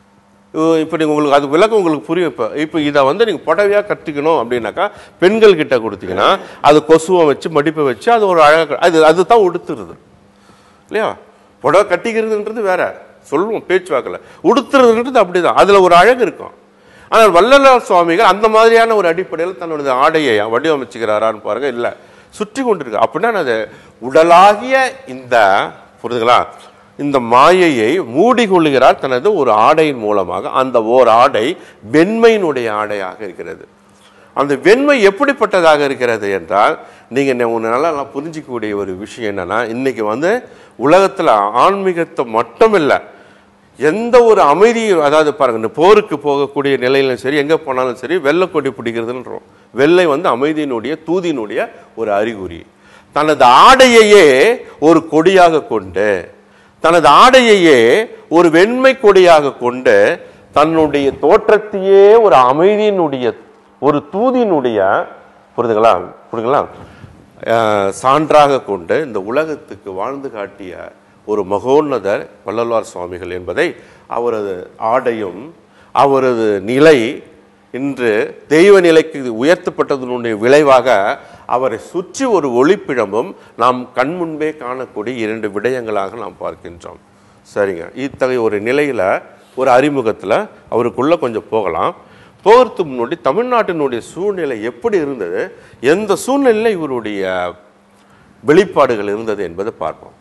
இப்போ நீங்கள் உங்களுக்கு அது விளக்கம் உங்களுக்கு புரியும் இப்போ இப்போ இதை வந்து நீங்கள் புடவையாக கட்டிக்கணும் அப்படின்னாக்கா பெண்கள் கிட்ட கொடுத்தீங்கன்னா அது கொசுவை வச்சு மடிப்பை வச்சு அது ஒரு அழகாக அது அதுதான் உடுத்துறது இல்லையா புடவை கட்டிக்கிறதுன்றது வேற சொல்லுவோம் பேச்சுவாக்கில் உடுத்துறதுன்றது அப்படிதான் அதுல ஒரு அழகு இருக்கும் ஆனால் வள்ளலார் சுவாமிகள் அந்த மாதிரியான ஒரு அடிப்படையில் தன்னுடைய ஆடையை வடிவமைச்சுக்கிறாரான்னு பாருங்க இல்ல சுற்றி கொண்டிருக்கு அப்படின்னா அது உடலாகிய இந்த புரியுதுங்களா இந்த மாயையை மூடிக்கொள்ளுகிறார் தனது ஒரு ஆடையின் மூலமாக அந்த ஓர் ஆடை வெண்மையினுடைய ஆடையாக இருக்கிறது அந்த வெண்மை எப்படிப்பட்டதாக இருக்கிறது என்றால் நீங்க நெ- ஒண்ணு நல்லா நல்லா புரிஞ்சிக்கக்கூடிய ஒரு விஷயம் என்னன்னா இன்னைக்கு வந்து உலகத்துல ஆன்மீகத்தை மட்டும் இல்ல எந்த ஒரு அமைதி அதாவது பாருங்க இந்த போருக்கு போகக்கூடிய நிலையிலும் சரி எங்க போனாலும் சரி வெள்ளை கொடி பிடிக்கிறதுன்றோம் வெள்ளை வந்து அமைதியினுடைய தூதியினுடைய ஒரு அறிகுறி தனது ஆடையையே ஒரு கொடியாக கொண்டு தனது ஆடையையே ஒரு வெண்மை கொடியாக கொண்டு தன்னுடைய தோற்றத்தையே ஒரு அமைதியினுடைய ஒரு தூதியினுடைய புரிதுங்களா புரியுதுங்களா அஹ், சான்றாக கொண்டு இந்த உலகத்துக்கு வாழ்ந்து காட்டிய ஒரு மகோன்னதர் வள்ளலார் சுவாமிகள் என்பதை அவரது ஆடையும் அவரது நிலை இன்று தெய்வ நிலைக்கு உயர்த்தப்பட்டதனுடைய விளைவாக அவரை சுற்றி ஒரு ஒளிப்பிழம்பும் நாம் கண்முன்பே காணக்கூடிய இரண்டு விடயங்களாக நாம் பார்க்கின்றோம் சரிங்க இத்தகைய ஒரு நிலையில ஒரு அறிமுகத்துல அவருக்குள்ள கொஞ்சம் போகலாம் போகிறதுக்கு முன்னாடி தமிழ்நாட்டினுடைய சூழ்நிலை எப்படி இருந்தது எந்த சூழ்நிலையில் இவருடைய வெளிப்பாடுகள் இருந்தது என்பதை பார்ப்போம்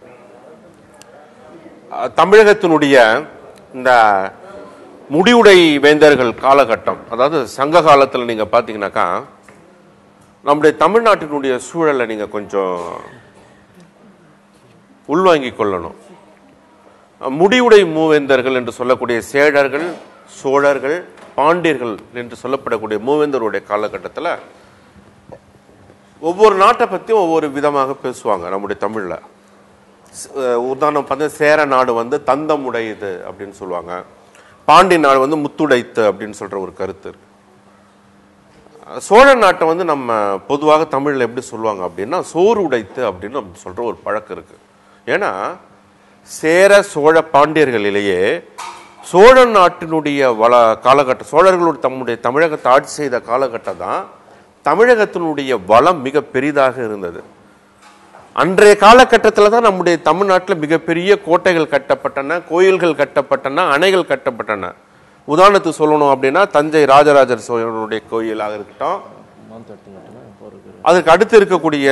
அஹ், தமிழகத்தினுடைய இந்த முடிவுடை வேந்தர்கள் காலகட்டம் அதாவது சங்க காலத்தில் நீங்க பார்த்தீங்கன்னாக்கா நம்முடைய தமிழ்நாட்டினுடைய சூழலை நீங்க கொஞ்சம் உள்வாங்கிக் கொள்ளணும் முடிவுடை மூவேந்தர்கள் என்று சொல்லக்கூடிய சேடர்கள் சோழர்கள் பாண்டியர்கள் என்று சொல்லப்படக்கூடிய மூவேந்தருடைய காலகட்டத்தில் ஒவ்வொரு நாட்டை பற்றியும் ஒவ்வொரு விதமாக பேசுவாங்க நம்முடைய தமிழில் உதாரணம் பார்த்தா சேர நாடு வந்து தந்தம் உடையது அப்படின்னு சொல்லுவாங்க பாண்டி நாடு வந்து முத்துடைத்து அப்படின்னு சொல்ற ஒரு கருத்து இருக்கு சோழ நாட்டை வந்து நம்ம பொதுவாக தமிழில் எப்படி சொல்லுவாங்க அப்படின்னா சோறு உடைத்து அப்படின்னு நம்ம சொல்ற ஒரு பழக்கம் இருக்கு ஏன்னா சேர சோழ பாண்டியர்களிலேயே சோழ நாட்டினுடைய வள காலகட்டம் சோழர்களுடைய தம்முடைய தமிழகத்தை ஆட்சி செய்த காலகட்டம் தான் தமிழகத்தினுடைய வளம் மிக பெரிதாக இருந்தது அன்றைய காலகட்டத்தில் தான் நம்முடைய தமிழ்நாட்டில் மிகப்பெரிய கோட்டைகள் கட்டப்பட்டன கோயில்கள் கட்டப்பட்டன அணைகள் கட்டப்பட்டன உதாரணத்துக்கு சொல்லணும் அப்படின்னா தஞ்சை ராஜராஜர் சோழனுடைய கோயிலாக இருக்கட்டும் அதுக்கு அடுத்து இருக்கக்கூடிய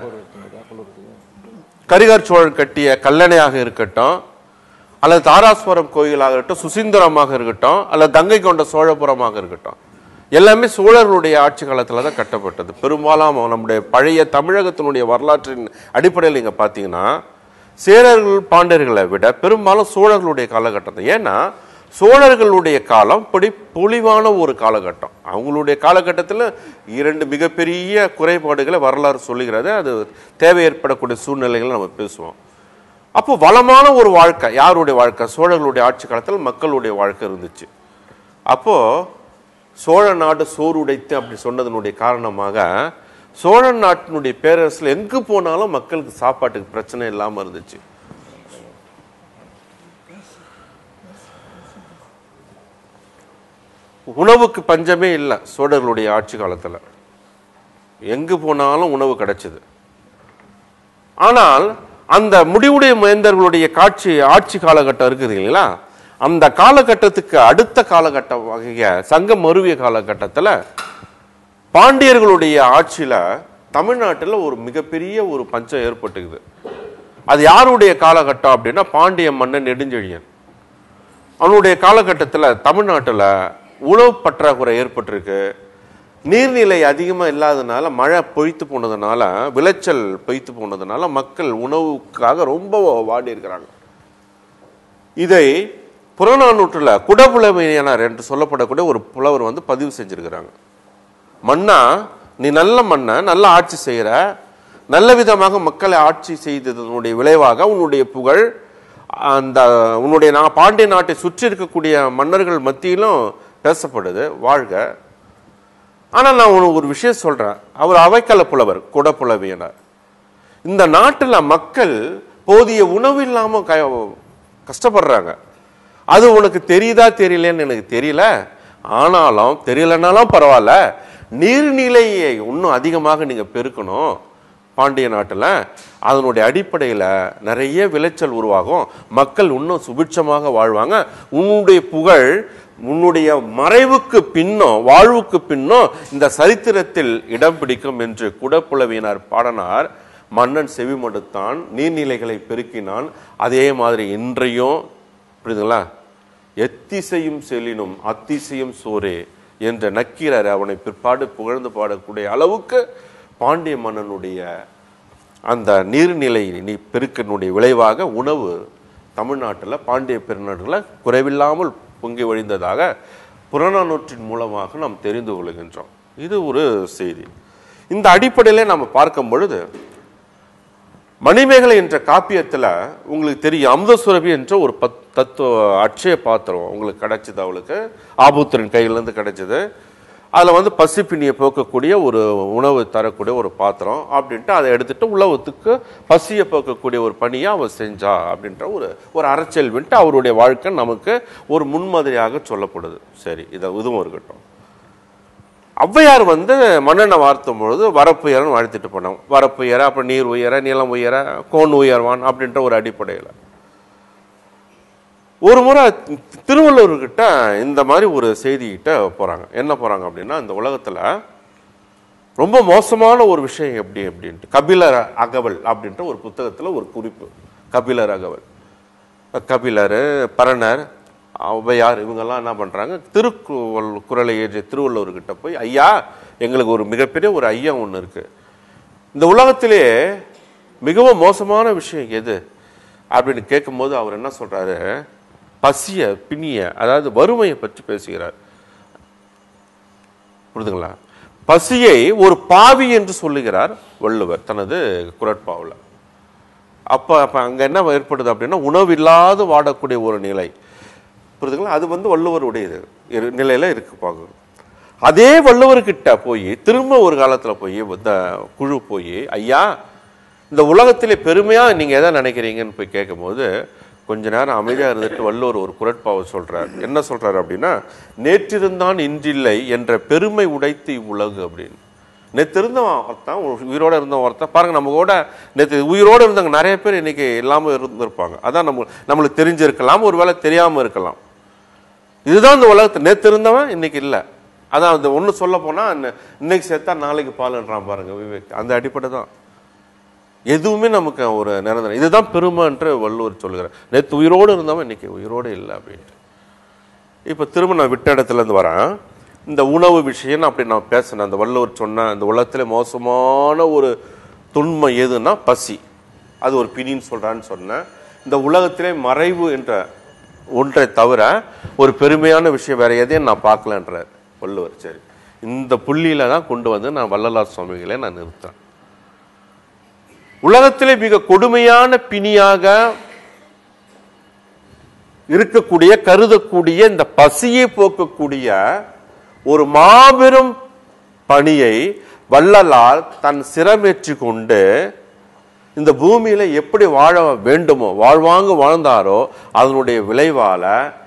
கரிகார் சோழன் கட்டிய கல்லணையாக இருக்கட்டும் அல்லது தாராசுவரம் கோயிலாக இருக்கட்டும் சுசீந்திரமாக இருக்கட்டும் அல்லது கங்கை கொண்ட சோழபுரமாக இருக்கட்டும் எல்லாமே சோழர்களுடைய ஆட்சி காலத்தில் தான் கட்டப்பட்டது பெரும்பாலும் நம்முடைய பழைய தமிழகத்தினுடைய வரலாற்றின் அடிப்படையில் இங்கே பார்த்தீங்கன்னா சேரர்கள் பாண்டியர்களை விட பெரும்பாலும் சோழர்களுடைய காலகட்டம் தான் ஏன்னா சோழர்களுடைய காலம் இப்படி பொலிவான ஒரு காலகட்டம் அவங்களுடைய காலகட்டத்தில் இரண்டு மிகப்பெரிய குறைபாடுகளை வரலாறு சொல்லுகிறது அது தேவை ஏற்படக்கூடிய சூழ்நிலைகளை நம்ம பேசுவோம் அப்போ வளமான ஒரு வாழ்க்கை யாருடைய வாழ்க்கை சோழர்களுடைய ஆட்சி காலத்தில் மக்களுடைய வாழ்க்கை இருந்துச்சு அப்போ சோழ நாடு சோறு உடைத்து அப்படி சொன்னதனுடைய காரணமாக சோழ நாட்டினுடைய பேரரசில் எங்கு போனாலும் மக்களுக்கு சாப்பாட்டுக்கு பிரச்சனை இல்லாம இருந்துச்சு உணவுக்கு பஞ்சமே இல்லை சோழர்களுடைய ஆட்சி காலத்துல எங்கு போனாலும் உணவு கிடைச்சது ஆனால் அந்த முடிவுடைய மேந்தர்களுடைய காட்சி ஆட்சி காலகட்டம் இருக்குது இல்லைங்களா அந்த காலகட்டத்துக்கு அடுத்த காலகட்டம் வகைய சங்கம் மருவிய காலகட்டத்தில் பாண்டியர்களுடைய ஆட்சியில தமிழ்நாட்டில் ஒரு மிகப்பெரிய ஒரு பஞ்சம் ஏற்பட்டுக்குது அது யாருடைய காலகட்டம் அப்படின்னா பாண்டிய மன்னன் நெடுஞ்செழியன் அவனுடைய காலகட்டத்தில் தமிழ்நாட்டில் உணவு பற்றாக்குறை ஏற்பட்டிருக்கு நீர்நிலை அதிகமாக இல்லாதனால மழை பொய்த்து போனதுனால விளைச்சல் பொய்த்து போனதுனால மக்கள் உணவுக்காக ரொம்ப வாடி இருக்கிறாங்க இதை புறநானூற்றில் குடபுலமையானார் என்று சொல்லப்படக்கூடிய ஒரு புலவர் வந்து பதிவு செஞ்சிருக்கிறாங்க மன்னா நீ நல்ல மன்ன நல்ல ஆட்சி செய்கிற நல்ல விதமாக மக்களை ஆட்சி செய்ததனுடைய விளைவாக உன்னுடைய புகழ் அந்த உன்னுடைய நான் பாண்டிய நாட்டை சுற்றி இருக்கக்கூடிய மன்னர்கள் மத்தியிலும் பேசப்படுது வாழ்க ஆனால் நான் உனக்கு ஒரு விஷயம் சொல்றேன் அவர் அவைக்கல புலவர் குடப்புலவியனர் இந்த நாட்டில் மக்கள் போதிய உணவு இல்லாமல் க கஷ்டப்படுறாங்க அது உனக்கு தெரியுதா தெரியலன்னு எனக்கு தெரியல ஆனாலும் தெரியலனாலும் பரவாயில்ல நீர்நிலையை இன்னும் அதிகமாக நீங்க பெருக்கணும் பாண்டிய நாட்டில் அதனுடைய அடிப்படையில் நிறைய விளைச்சல் உருவாகும் மக்கள் இன்னும் சுபிட்சமாக வாழ்வாங்க உன்னுடைய புகழ் உன்னுடைய மறைவுக்கு பின்னும் வாழ்வுக்கு பின்னும் இந்த சரித்திரத்தில் இடம் பிடிக்கும் என்று குடப்புலவியினார் பாடனார் மன்னன் செவிமடுத்தான் நீர்நிலைகளை பெருக்கினான் அதே மாதிரி இன்றையும் புரியுதுங்களா எத்திசையும் செல்லினும் அத்திசையும் சோரே என்ற நக்கீரர் அவனை பிற்பாடு புகழ்ந்து பாடக்கூடிய அளவுக்கு பாண்டிய மன்னனுடைய அந்த நீர்நிலை நீ பெருக்கினுடைய விளைவாக உணவு தமிழ்நாட்டில் பாண்டிய பெருநாட்டில் குறைவில்லாமல் பொங்கி வழிந்ததாக புறநானூற்றின் மூலமாக நாம் தெரிந்து கொள்கின்றோம் இது ஒரு செய்தி இந்த அடிப்படையிலே நம்ம பார்க்கும் பொழுது மணிமேகலை என்ற காப்பியத்துல உங்களுக்கு தெரியும் அமுதசுரபி என்ற ஒரு பத் தத்துவ அட்சய பாத்திரம் உங்களுக்கு கிடைச்சது அவளுக்கு ஆபூத்தரின் கையிலேருந்து கிடைச்சது அதில் வந்து பசிப்பினியை போக்கக்கூடிய ஒரு உணவு தரக்கூடிய ஒரு பாத்திரம் அப்படின்ட்டு அதை எடுத்துட்டு உழவத்துக்கு பசியை போக்கக்கூடிய ஒரு பணியை அவள் செஞ்சா அப்படின்ற ஒரு ஒரு அறச்செல்வின்ட்டு அவருடைய வாழ்க்கை நமக்கு ஒரு முன்மாதிரியாக சொல்லப்படுது சரி இதை இதுவும் இருக்கட்டும் ஔவையார் வந்து மன்னனை வார்த்தும் பொழுது வரப்புயரன்னு வாழ்த்திட்டு போனாங்க வரப்புயர அப்புறம் நீர் உயர நிலம் உயர கோன் உயர்வான் அப்படின்ற ஒரு அடிப்படையில் ஒரு முறை திருவள்ளூர்கிட்ட இந்த மாதிரி ஒரு செய்திகிட்ட போறாங்க என்ன போறாங்க அப்படின்னா இந்த உலகத்துல ரொம்ப மோசமான ஒரு விஷயம் எப்படி அப்படின்ட்டு கபிலர் அகவல் அப்படின்ற ஒரு புத்தகத்துல ஒரு குறிப்பு கபிலர் அகவல் கபிலர் பரணர் ஔவையார் இவங்கெல்லாம் என்ன பண்றாங்க திருக்குறள் குரலை ஏற்றிய திருவள்ளுவர்கிட்ட போய் ஐயா எங்களுக்கு ஒரு மிகப்பெரிய ஒரு ஐயா ஒன்று இருக்கு இந்த உலகத்திலே மிகவும் மோசமான விஷயம் எது அப்படின்னு கேட்கும்போது அவர் என்ன சொல்றாரு பசிய பிணிய அதாவது வறுமையை பற்றி பேசுகிறார் புரிதுங்களா பசியை ஒரு பாவி என்று சொல்லுகிறார் வள்ளுவர் தனது குரட்பாவில் அப்போ அப்போ அங்கே என்ன ஏற்படுது அப்படின்னா உணவு இல்லாது வாடக்கூடிய ஒரு நிலை புரியுதுங்களா அது வந்து வள்ளுவருடையது இரு நிலையில இருக்கு பார்க்குறோம் அதே வள்ளுவர்கிட்ட போய் திரும்ப ஒரு காலத்தில் போய் இந்த குழு போய் ஐயா இந்த உலகத்திலே பெருமையா நீங்க எதை நினைக்கிறீங்கன்னு போய் கேட்கும்போது கொஞ்ச நேரம் அமைதியா இருந்துட்டு வள்ளுவர் ஒரு குரட்பாவை சொல்றார் என்ன சொல்றாரு அப்படின்னா நேற்றிருந்தான் இன்றில்லை என்ற பெருமை உடைத்து இவ்வுலகு அப்படின்னு நேற்று இருந்தவன் ஒருத்தன் ஒரு உயிரோட இருந்தவன் ஒருத்தன் பாருங்க நம்ம கூட நேற்று உயிரோட இருந்தவங்க நிறைய பேர் இன்னைக்கு இல்லாமல் இருந்திருப்பாங்க அதான் நம்ம நம்மளுக்கு தெரிஞ்சிருக்கலாம் ஒருவேளை தெரியாம இருக்கலாம் இதுதான் இந்த உலகத்தை நேற்று இருந்தவன் இன்னைக்கு இல்லை அதான் அந்த ஒன்று சொல்ல போனா இன்ன- இன்னைக்கு செத்தா நாளைக்கு பாலுன்றான் பாருங்க விவேக் அந்த அடிப்படை தான் எதுவுமே நமக்கு ஒரு நிரந்தரம் இதுதான் பெருமை என்று வள்ளுவர் சொல்லுகிறார் நேற்று உயிரோடு இருந்தவன் இன்னைக்கு உயிரோடு இல்லை அப்படின்ட்டு இப்போ திரும்ப நான் விட்ட இடத்துல இருந்து வரேன் இந்த உணவு விஷயம் அப்படி நான் பேசினேன் அந்த வள்ளுவர் சொன்ன இந்த உலகத்திலே மோசமான ஒரு துன்பை எதுன்னா பசி அது ஒரு பிணின்னு சொல்றான்னு சொன்னேன் இந்த உலகத்திலே மறைவு என்ற ஒன்றை தவிர ஒரு பெருமையான விஷயம் வேற எதையும் நான் பார்க்கலன்றார் வள்ளுவர் சரி இந்த புள்ளியில தான் கொண்டு வந்து நான் வள்ளலார் சுவாமிகளை நான் நிறுத்துறேன் உலகத்திலே மிக கொடுமையான பிணியாக இருக்கக்கூடிய கருதக்கூடிய இந்த பசியை போக்கக்கூடிய ஒரு மாபெரும் பணியை வள்ளலார் தன் சிரமேற்றி கொண்டு இந்த பூமியில எப்படி வாழ வேண்டுமோ வாழ்வாங்கு வாழ்ந்தாரோ அதனுடைய விளைவால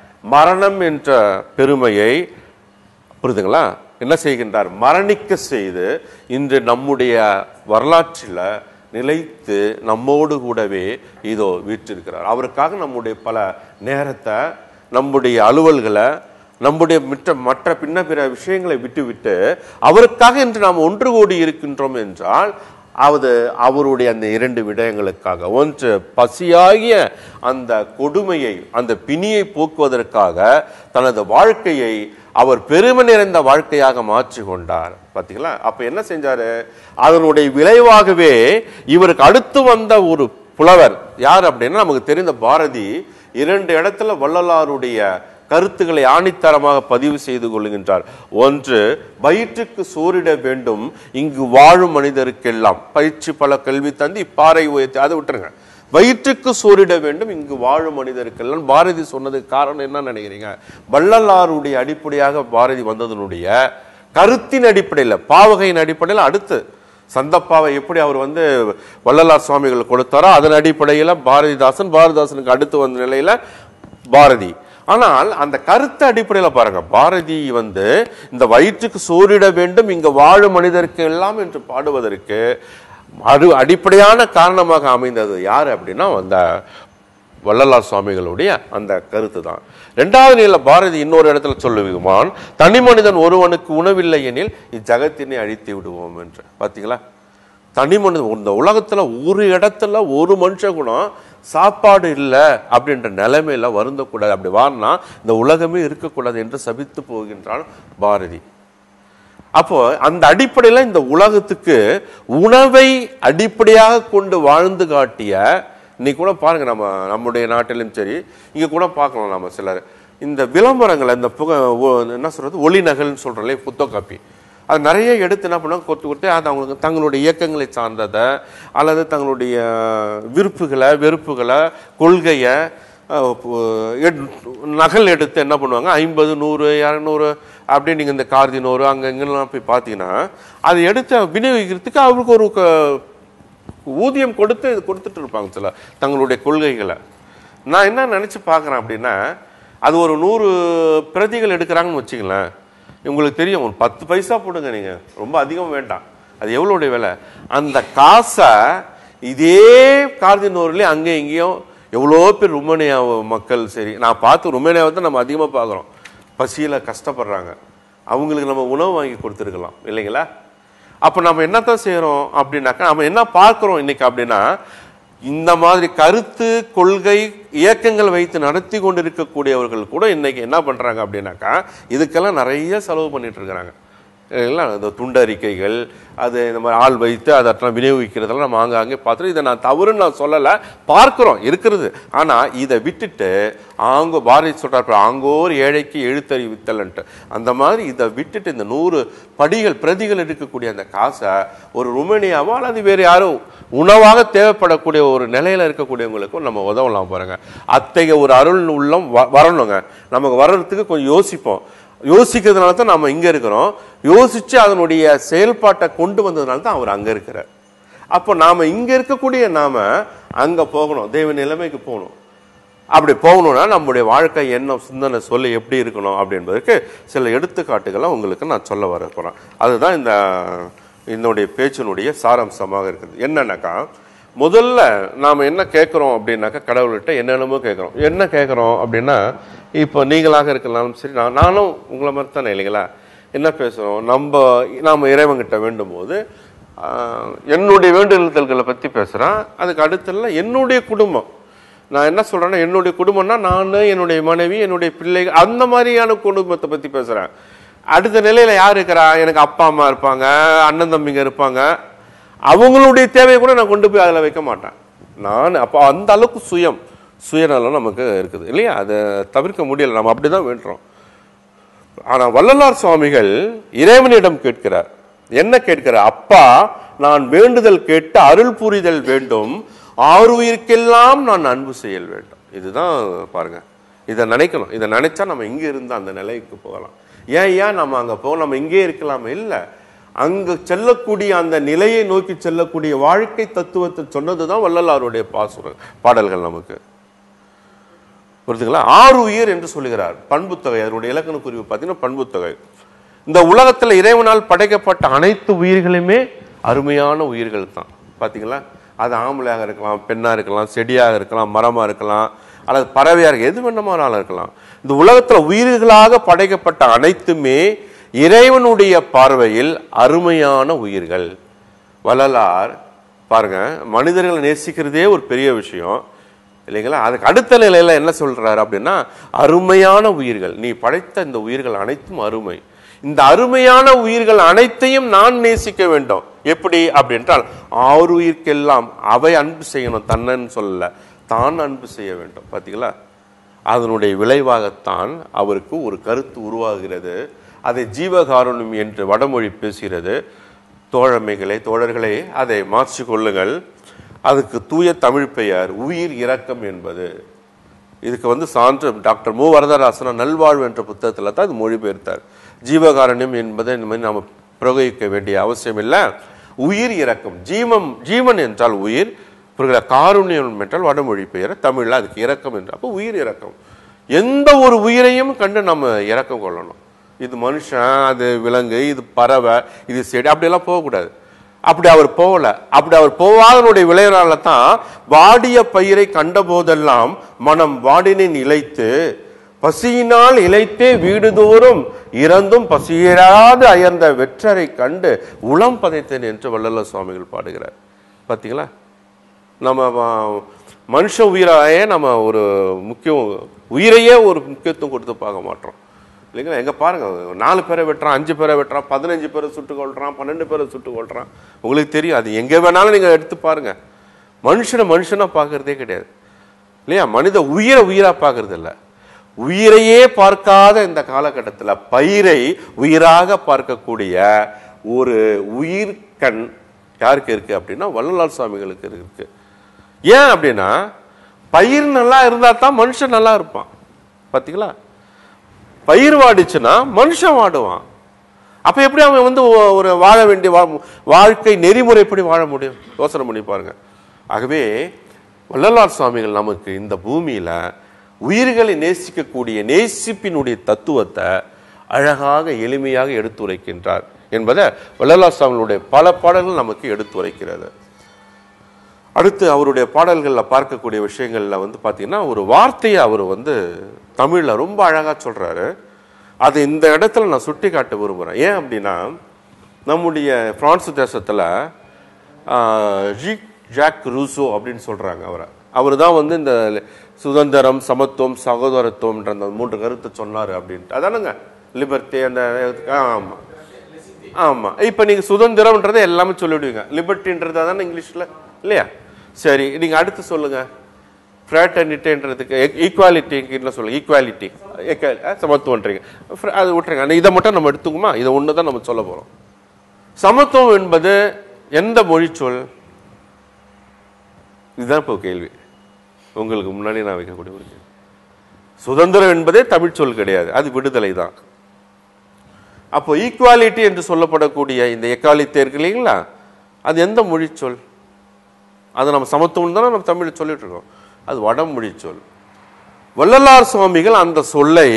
மரணம் என்ற பெருமையை புரியுதுங்களா என்ன செய்கின்றார் மரணிக்க செய்து இன்று நம்முடைய வரலாற்றில் நிலைத்து நம்மோடு கூடவே இதோ வீற்றிருக்கிறார் அவருக்காக நம்முடைய பல நேரத்தை நம்முடைய அலுவல்களை நம்முடைய மற்ற மற்ற பின்ன பிற விஷயங்களை விட்டுவிட்டு அவருக்காக இன்று நாம் ஒன்று கூடி இருக்கின்றோம் என்றால் அது அவருடைய அந்த இரண்டு விடயங்களுக்காக ஒன்று பசியாகிய அந்த கொடுமையை அந்த பிணியை போக்குவதற்காக தனது வாழ்க்கையை அவர் பெருமை நிறைந்த வாழ்க்கையாக மாற்றி கொண்டார் பாத்தீங்களா அப்ப என்ன செஞ்சாரு அதனுடைய விளைவாகவே இவருக்கு அடுத்து வந்த ஒரு புலவர் யார் அப்படின்னா நமக்கு தெரிந்த பாரதி இரண்டு இடத்துல வள்ளலாருடைய கருத்துக்களை ஆணித்தரமாக பதிவு செய்து கொள்கின்றார் ஒன்று வயிற்றுக்கு சோறிட வேண்டும் இங்கு வாழும் மனிதருக்கெல்லாம் பயிற்சி பல கல்வி தந்து இப்பாறை உயர்த்தி அதை விட்டுருங்க வயிற்றுக்கு சோறிட வேண்டும் இங்கு வாழும் மனிதருக்கெல்லாம் பாரதி சொன்னதுக்கு காரணம் என்ன நினைக்கிறீங்க வள்ளலாருடைய அடிப்படையாக பாரதி வந்ததனுடைய கருத்தின் அடிப்படையில் பாவகையின் அடிப்படையில் அடுத்து சந்தப்பாவை எப்படி அவர் வந்து வள்ளலார் சுவாமிகள் கொடுத்தாரோ அதன் அடிப்படையில் பாரதிதாசன் பாரதிதாசனுக்கு அடுத்து வந்த நிலையில பாரதி ஆனால் அந்த கருத்து அடிப்படையில பாருங்க பாரதி வந்து இந்த வயிற்றுக்கு சோறிட வேண்டும் இங்க வாழும் மனிதருக்கு எல்லாம் என்று பாடுவதற்கு அடு அடிப்படையான காரணமாக அமைந்தது யார் அப்படின்னா அந்த வள்ளலார் சுவாமிகளுடைய அந்த கருத்து தான் ரெண்டாவது நிலையில பாரதி இன்னொரு இடத்துல சொல்லுவான் தனி மனிதன் ஒருவனுக்கு உணவில்லை எனில் இச்சகத்தினை அழித்து விடுவோம் என்று பாத்தீங்களா தனி மனிதன் இந்த உலகத்துல ஒரு இடத்துல ஒரு மனுஷ குணம் சாப்பாடு இல்லை அப்படின்ற நிலைமையில வருந்தக்கூடாது அப்படி வாரினா இந்த உலகமே இருக்கக்கூடாது என்று சபித்து போகின்றான் பாரதி அப்போ அந்த அடிப்படையில இந்த உலகத்துக்கு உணவை அடிப்படையாக கொண்டு வாழ்ந்து காட்டிய இன்னைக்கு கூட பாருங்க நம்ம நம்முடைய நாட்டிலும் சரி இங்க கூட பார்க்கலாம் நம்ம சிலர் இந்த விளம்பரங்களை இந்த புக ஒ- என்ன சொல்றது ஒளி நகல்னு சொல்றோம்ல புத்தக காப்பி அது நிறைய எடுத்து என்ன பண்ணுவாங்க கொத்து கொடுத்து அது அவங்களுக்கு தங்களுடைய இயக்கங்களை சார்ந்ததை அல்லது தங்களுடைய விருப்புகளை வெறுப்புகளை கொள்கையை அஹ், பு- எட்- நகல் எடுத்து என்ன பண்ணுவாங்க ஐம்பது நூறு இரநூறு அப்படியே நீங்கள் இந்த கார்தினூறு அங்கே இங்கெல்லாம் போய் பார்த்தீங்கன்னா அது எடுத்து விநியோகிக்கிறதுக்கு அவருக்கு ஒரு க- ஊதியம் கொடுத்து இது கொடுத்துட்டு இருப்பாங்க சில தங்களுடைய கொள்கைகளை நான் என்ன நினச்சி பார்க்குறேன் அப்படின்னா அது ஒரு நூறு பிரதிகள் எடுக்கிறாங்கன்னு வச்சுங்களேன் உங்களுக்கு தெரியும் ஒரு பத்து பைசா போடுங்க நீங்கள் ரொம்ப அதிகம் வேண்டாம் அது எவ்வளோடைய விலை அந்த காசை இதே கார்தினூர்லேயே அங்கே இங்கேயும் எவ்வளோ பேர் ருமேனியா மக்கள் சரி நான் பார்த்து ருமேனியாவை தான் நம்ம அதிகமாக பார்க்குறோம் பசியில் கஷ்டப்படுறாங்க அவங்களுக்கு நம்ம உணவு வாங்கி கொடுத்துருக்கலாம் இல்லைங்களா அப்போ நம்ம என்னத்தான் செய்கிறோம் அப்படின்னாக்கா நம்ம என்ன பார்க்குறோம் இன்னைக்கு அப்படின்னா இந்த மாதிரி கருத்து கொள்கை இயக்கங்கள் வைத்து நடத்தி கொண்டிருக்கக்கூடியவர்கள் கூட இன்னைக்கு என்ன பண்றாங்க அப்படின்னாக்கா இதுக்கெல்லாம் நிறைய செலவு பண்ணிட்டு இருக்கிறாங்க எல்லாம் இந்த துண்டறிக்கைகள் அது இந்த மாதிரி ஆள் வைத்து அதெல்லாம் விநியோகிக்கிறதெல்லாம் நம்ம ஆங்காங்கே பார்த்துட்டு இதை நான் தவறுன்னு நான் சொல்லலை பார்க்குறோம் இருக்கிறது ஆனால் இதை விட்டுட்டு ஆங்கோ பாரதி சொல்கிறார் ஆங்கோர் ஏழைக்கு எழுத்தறிவித்தல்ன்ட்டு அந்த மாதிரி இதை விட்டுட்டு இந்த நூறு படிகள் பிரதிகள் இருக்கக்கூடிய அந்த காசை ஒரு ருமேனியாவோ அல்லது வேறு யாரும் உணவாக தேவைப்படக்கூடிய ஒரு நிலையில இருக்கக்கூடியவங்களுக்கும் நம்ம உதவலாம் பாருங்க அத்தகைய ஒரு அருள் உள்ளம் வ- வரணுங்க நமக்கு வர்றதுக்கு கொஞ்சம் யோசிப்போம் யோசிக்கிறதுனால தான் நம்ம இங்க இருக்கிறோம் யோசிச்சு அதனுடைய செயல்பாட்டை கொண்டு வந்ததுனால தான் அவர் அங்க இருக்கிறார் அப்போ நாம இங்க இருக்கக்கூடிய நாம அங்க போகணும் தெய்வ நிலைமைக்கு போகணும் அப்படி போகணும்னா நம்முடைய வாழ்க்கை என்ன சிந்தனை சொல்ல எப்படி இருக்கணும் அப்படின்றதுக்கு சில எடுத்துக்காட்டுகளை உங்களுக்கு நான் சொல்ல வர போறேன் அதுதான் இந்த என்னுடைய பேச்சினுடைய சாராம்சமாக இருக்குது என்னன்னாக்கா முதல்ல நாம் என்ன கேட்குறோம் அப்படின்னாக்கா கடவுள்கிட்ட என்னென்னமோ கேட்குறோம் என்ன கேட்குறோம் அப்படின்னா இப்போ நீங்களாக இருக்கலாம்னு சரி நான் நானும் உங்களை மாதிரி தானே இல்லைங்களா என்ன பேசுகிறோம் நம்ம நாம் இறைவன்கிட்ட வேண்டும் போது ஆஹ், என்னுடைய வேண்டுதல்களை பற்றி பேசுகிறேன் அதுக்கு அடுத்தல என்னுடைய குடும்பம் நான் என்ன சொல்றேன்னா என்னுடைய குடும்பம்னா நான் என்னுடைய மனைவி என்னுடைய பிள்ளைகள் அந்த மாதிரியான குடும்பத்தை பத்தி பேசுறேன் அடுத்த நிலையில யார் இருக்கிறா எனக்கு அப்பா அம்மா இருப்பாங்க அண்ணன் தம்பிங்க இருப்பாங்க அவங்களுடைய தேவையை கூட நான் கொண்டு போய் அதில் வைக்க மாட்டேன் நான் அப்போ அந்த அளவுக்கு சுயம் சுயநலம் நமக்கு இருக்குது இல்லையா அதை தவிர்க்க முடியல நம்ம அப்படிதான் வேண்டுறோம் ஆனா வள்ளலார் சுவாமிகள் இறைவனிடம் கேட்கிறார் என்ன கேட்கிறார் அப்பா நான் வேண்டுதல் கேட்டு அருள் புரிதல் வேண்டும் ஆறுயிர்க்கெல்லாம் நான் அன்பு செய்யல் வேண்டும் இதுதான் பாருங்க இதை நினைக்கணும் இதை நினைச்சா நம்ம இங்க இருந்து அந்த நிலைக்கு போகலாம் ஏன் ஏன் நம்ம அங்க போக நம்ம இங்கே இருக்கலாமே இல்லை அங்கு செல்லக்கூடிய அந்த நிலையை நோக்கி செல்லக்கூடிய வாழ்க்கை தத்துவத்தை சொன்னதுதான் வள்ளலாருடைய பாசுர பாடல்கள் நமக்கு புரியுதுங்களா ஆறு உயிர் என்று சொல்லுகிறார் பண்புத்தொகை அதனுடைய இலக்கண குறிப்பு பார்த்தீங்கன்னா பண்புத்தொகை இந்த உலகத்தில் இறைவனால் படைக்கப்பட்ட அனைத்து உயிர்களுமே அருமையான உயிர்கள் தான் பார்த்தீங்களா அது ஆம்பளையாக இருக்கலாம் பெண்ணாக இருக்கலாம் செடியாக இருக்கலாம் மரமாக இருக்கலாம் அல்லது பறவையாக இருக்கலாம் எது வேண்டுமானாலும் இருக்கலாம் இந்த உலகத்தில் உயிர்களாக படைக்கப்பட்ட அனைத்துமே இறைவனுடைய பார்வையில் அருமையான உயிர்கள் வள்ளலார் பாருங்க மனிதர்களை நேசிக்கிறதே ஒரு பெரிய விஷயம் இல்லைங்களா அதுக்கு அடுத்த நிலையில என்ன சொல்றாரு அப்படின்னா அருமையான உயிர்கள் நீ படைத்த இந்த உயிர்கள் அனைத்தும் அருமை இந்த அருமையான உயிர்கள் அனைத்தையும் நான் நேசிக்க வேண்டும் எப்படி அப்படின்றால் ஆறு உயிர்க்கெல்லாம் அவை அன்பு செய்யணும் தன்னன்னு சொல்லல தான் அன்பு செய்ய வேண்டும் பாத்தீங்களா அதனுடைய விளைவாகத்தான் அவருக்கு ஒரு கருத்து உருவாகிறது அதை ஜீவகாருண்யம் என்று வடமொழி பேசுகிறது தோழமைகளே தோழர்களே அதை மாற்றிக் கொள்ளுங்கள் அதுக்கு தூய தமிழ் பெயர் உயிர் இரக்கம் என்பது இதுக்கு வந்து சான்று டாக்டர் மு வரதராசன் நல்வாழ்வு என்ற புத்தகத்தில் தான் இது மொழிபெயர்த்தார் ஜீவகாரண்யம் என்பதை இந்த மாதிரி நாம் பிரயோகிக்க வேண்டிய அவசியம் இல்லை உயிர் இரக்கம் ஜீவம் ஜீவன் என்றால் உயிர் பிறகு காருண்யம் என்றால் வடமொழி பெயர் தமிழில் அதுக்கு இரக்கம் என்று அப்போ உயிர் இரக்கம் எந்த ஒரு உயிரையும் கண்டு நம்ம இரக்கம் கொள்ளணும் இது மனுஷன் அது விலங்கு இது பறவை இது செடி அப்படியெல்லாம் போகக்கூடாது அப்படி அவர் போகல அப்படி அவர் போவாதனுடைய விளைவுனால தான் வாடிய பயிரை கண்ட போதெல்லாம் மனம் வாடினின் இழைத்து பசியினால் இழைத்தே வீடுதோறும் இறந்தும் பசியிராது அயர்ந்த வெற்றரை கண்டு உளம் பதைத்தேன் என்று வள்ளல சுவாமிகள் பாடுகிறார் பார்த்தீங்களா நம்ம வ- மனுஷ உயிராயே நம்ம ஒரு முக்கியம் உயிரையே ஒரு முக்கியத்துவம் கொடுத்து பார்க்க மாட்டோம் இல்லைங்களா எங்க பாருங்க நாலு பேரை வெட்டுறான் அஞ்சு பேரை வெட்டுறான் பதினஞ்சு பேரை சுட்டு கொள்றான் பன்னெண்டு பேரை சுட்டு கொள்றான் உங்களுக்கு தெரியும் அது எங்க வேணாலும் நீங்க எடுத்து பாருங்க மனுஷனை மனுஷனா பார்க்கறதே கிடையாது இல்லையா மனித உயிரை உயிரா பார்க்கறது இல்ல உயிரையே பார்க்காத இந்த காலகட்டத்தில் பயிரை உயிராக பார்க்கக்கூடிய ஒரு உயிர் கண் யாருக்கு இருக்கு அப்படின்னா வள்ளலார் சுவாமிகளுக்கு இருக்கு ஏன் அப்படின்னா பயிர் நல்லா இருந்தா தான் மனுஷன் நல்லா இருப்பான் பாத்தீங்களா பயிர் வாடிச்சுன்னா மனுஷன் வாடுவான் அப்ப எப்படி அவன் வந்து ஒ- ஒரு வாழ வேண்டிய வா- வாழ்க்கை நெறிமுறை எப்படி வாழ முடியும் யோசனை பண்ணி பாருங்க ஆகவே வள்ளலார் சுவாமிகள் நமக்கு இந்த பூமியில உயிர்களை நேசிக்கக்கூடிய நேசிப்பினுடைய தத்துவத்தை அழகாக எளிமையாக எடுத்துரைக்கின்றார் என்பதை வள்ளலார் சுவாமிகளுடைய பல பாடல்கள் நமக்கு எடுத்துரைக்கிறது அடுத்து அவருடைய பாடல்களில் பார்க்கக்கூடிய விஷயங்கள்ல வந்து பார்த்தீங்கன்னா ஒரு வார்த்தையை அவர் வந்து தமிழில் ரொம்ப அழகாக சொல்றாரு அது இந்த இடத்துல நான் சுட்டி காட்ட விரும்புகிறேன் ஏன் அப்படின்னா நம்முடைய பிரான்ஸ் தேசத்தில் ஜிக் ஜாக் ரூசோ அப்படின்னு சொல்றாங்க அவரை அவர் தான் வந்து இந்த சுதந்திரம் சமத்துவம் சகோதரத்துவம்ன்ற அந்த மூன்று கருத்தை சொன்னார் அப்படின்ட்டு அதானுங்க லிபர்ட்டி அந்த ஆமாம் ஆமா இப்ப நீங்க சுதந்திரம்ன்றதை எல்லாமே சொல்லிவிடுவீங்க லிபர்ட்டின்றது தானே இங்கிலீஷ்ல இல்லையா சரி நீங்க அடுத்து சொல்லுங்க ஃப்ராட்டர்னிட்டின்றதுக்கு ஈக்குவாலிட்டின்னு சொல்லுங்க ஈக்குவாலிட்டி சமத்துவன்றீங்க Fr- அது விட்டுருங்க ஆனா இதை மட்டும் நம்ம எடுத்துக்குமா இதை ஒன்று தான் நம்ம சொல்ல போறோம் சமத்துவம் என்பது எந்த மொழிச்சொல் இதுதான் இப்போ கேள்வி உங்களுக்கு முன்னாடி நான் வைக்கக்கூடிய ஒரு கேள்வி சுதந்திரம் என்பதே தமிழ் சொல் கிடையாது அது விடுதலை தான் அப்போ ஈக்குவாலிட்டி என்று சொல்லப்படக்கூடிய இந்த எக்காலிட்டி இருக்கு இல்லைங்களா அது எந்த மொழி சொல் அது நம்ம சமத்துவம் தானே நம்ம தமிழில் சொல்லிட்டு இருக்கோம் அது வடமொழி சொல் வள்ளலார் சுவாமிகள் அந்த சொல்லை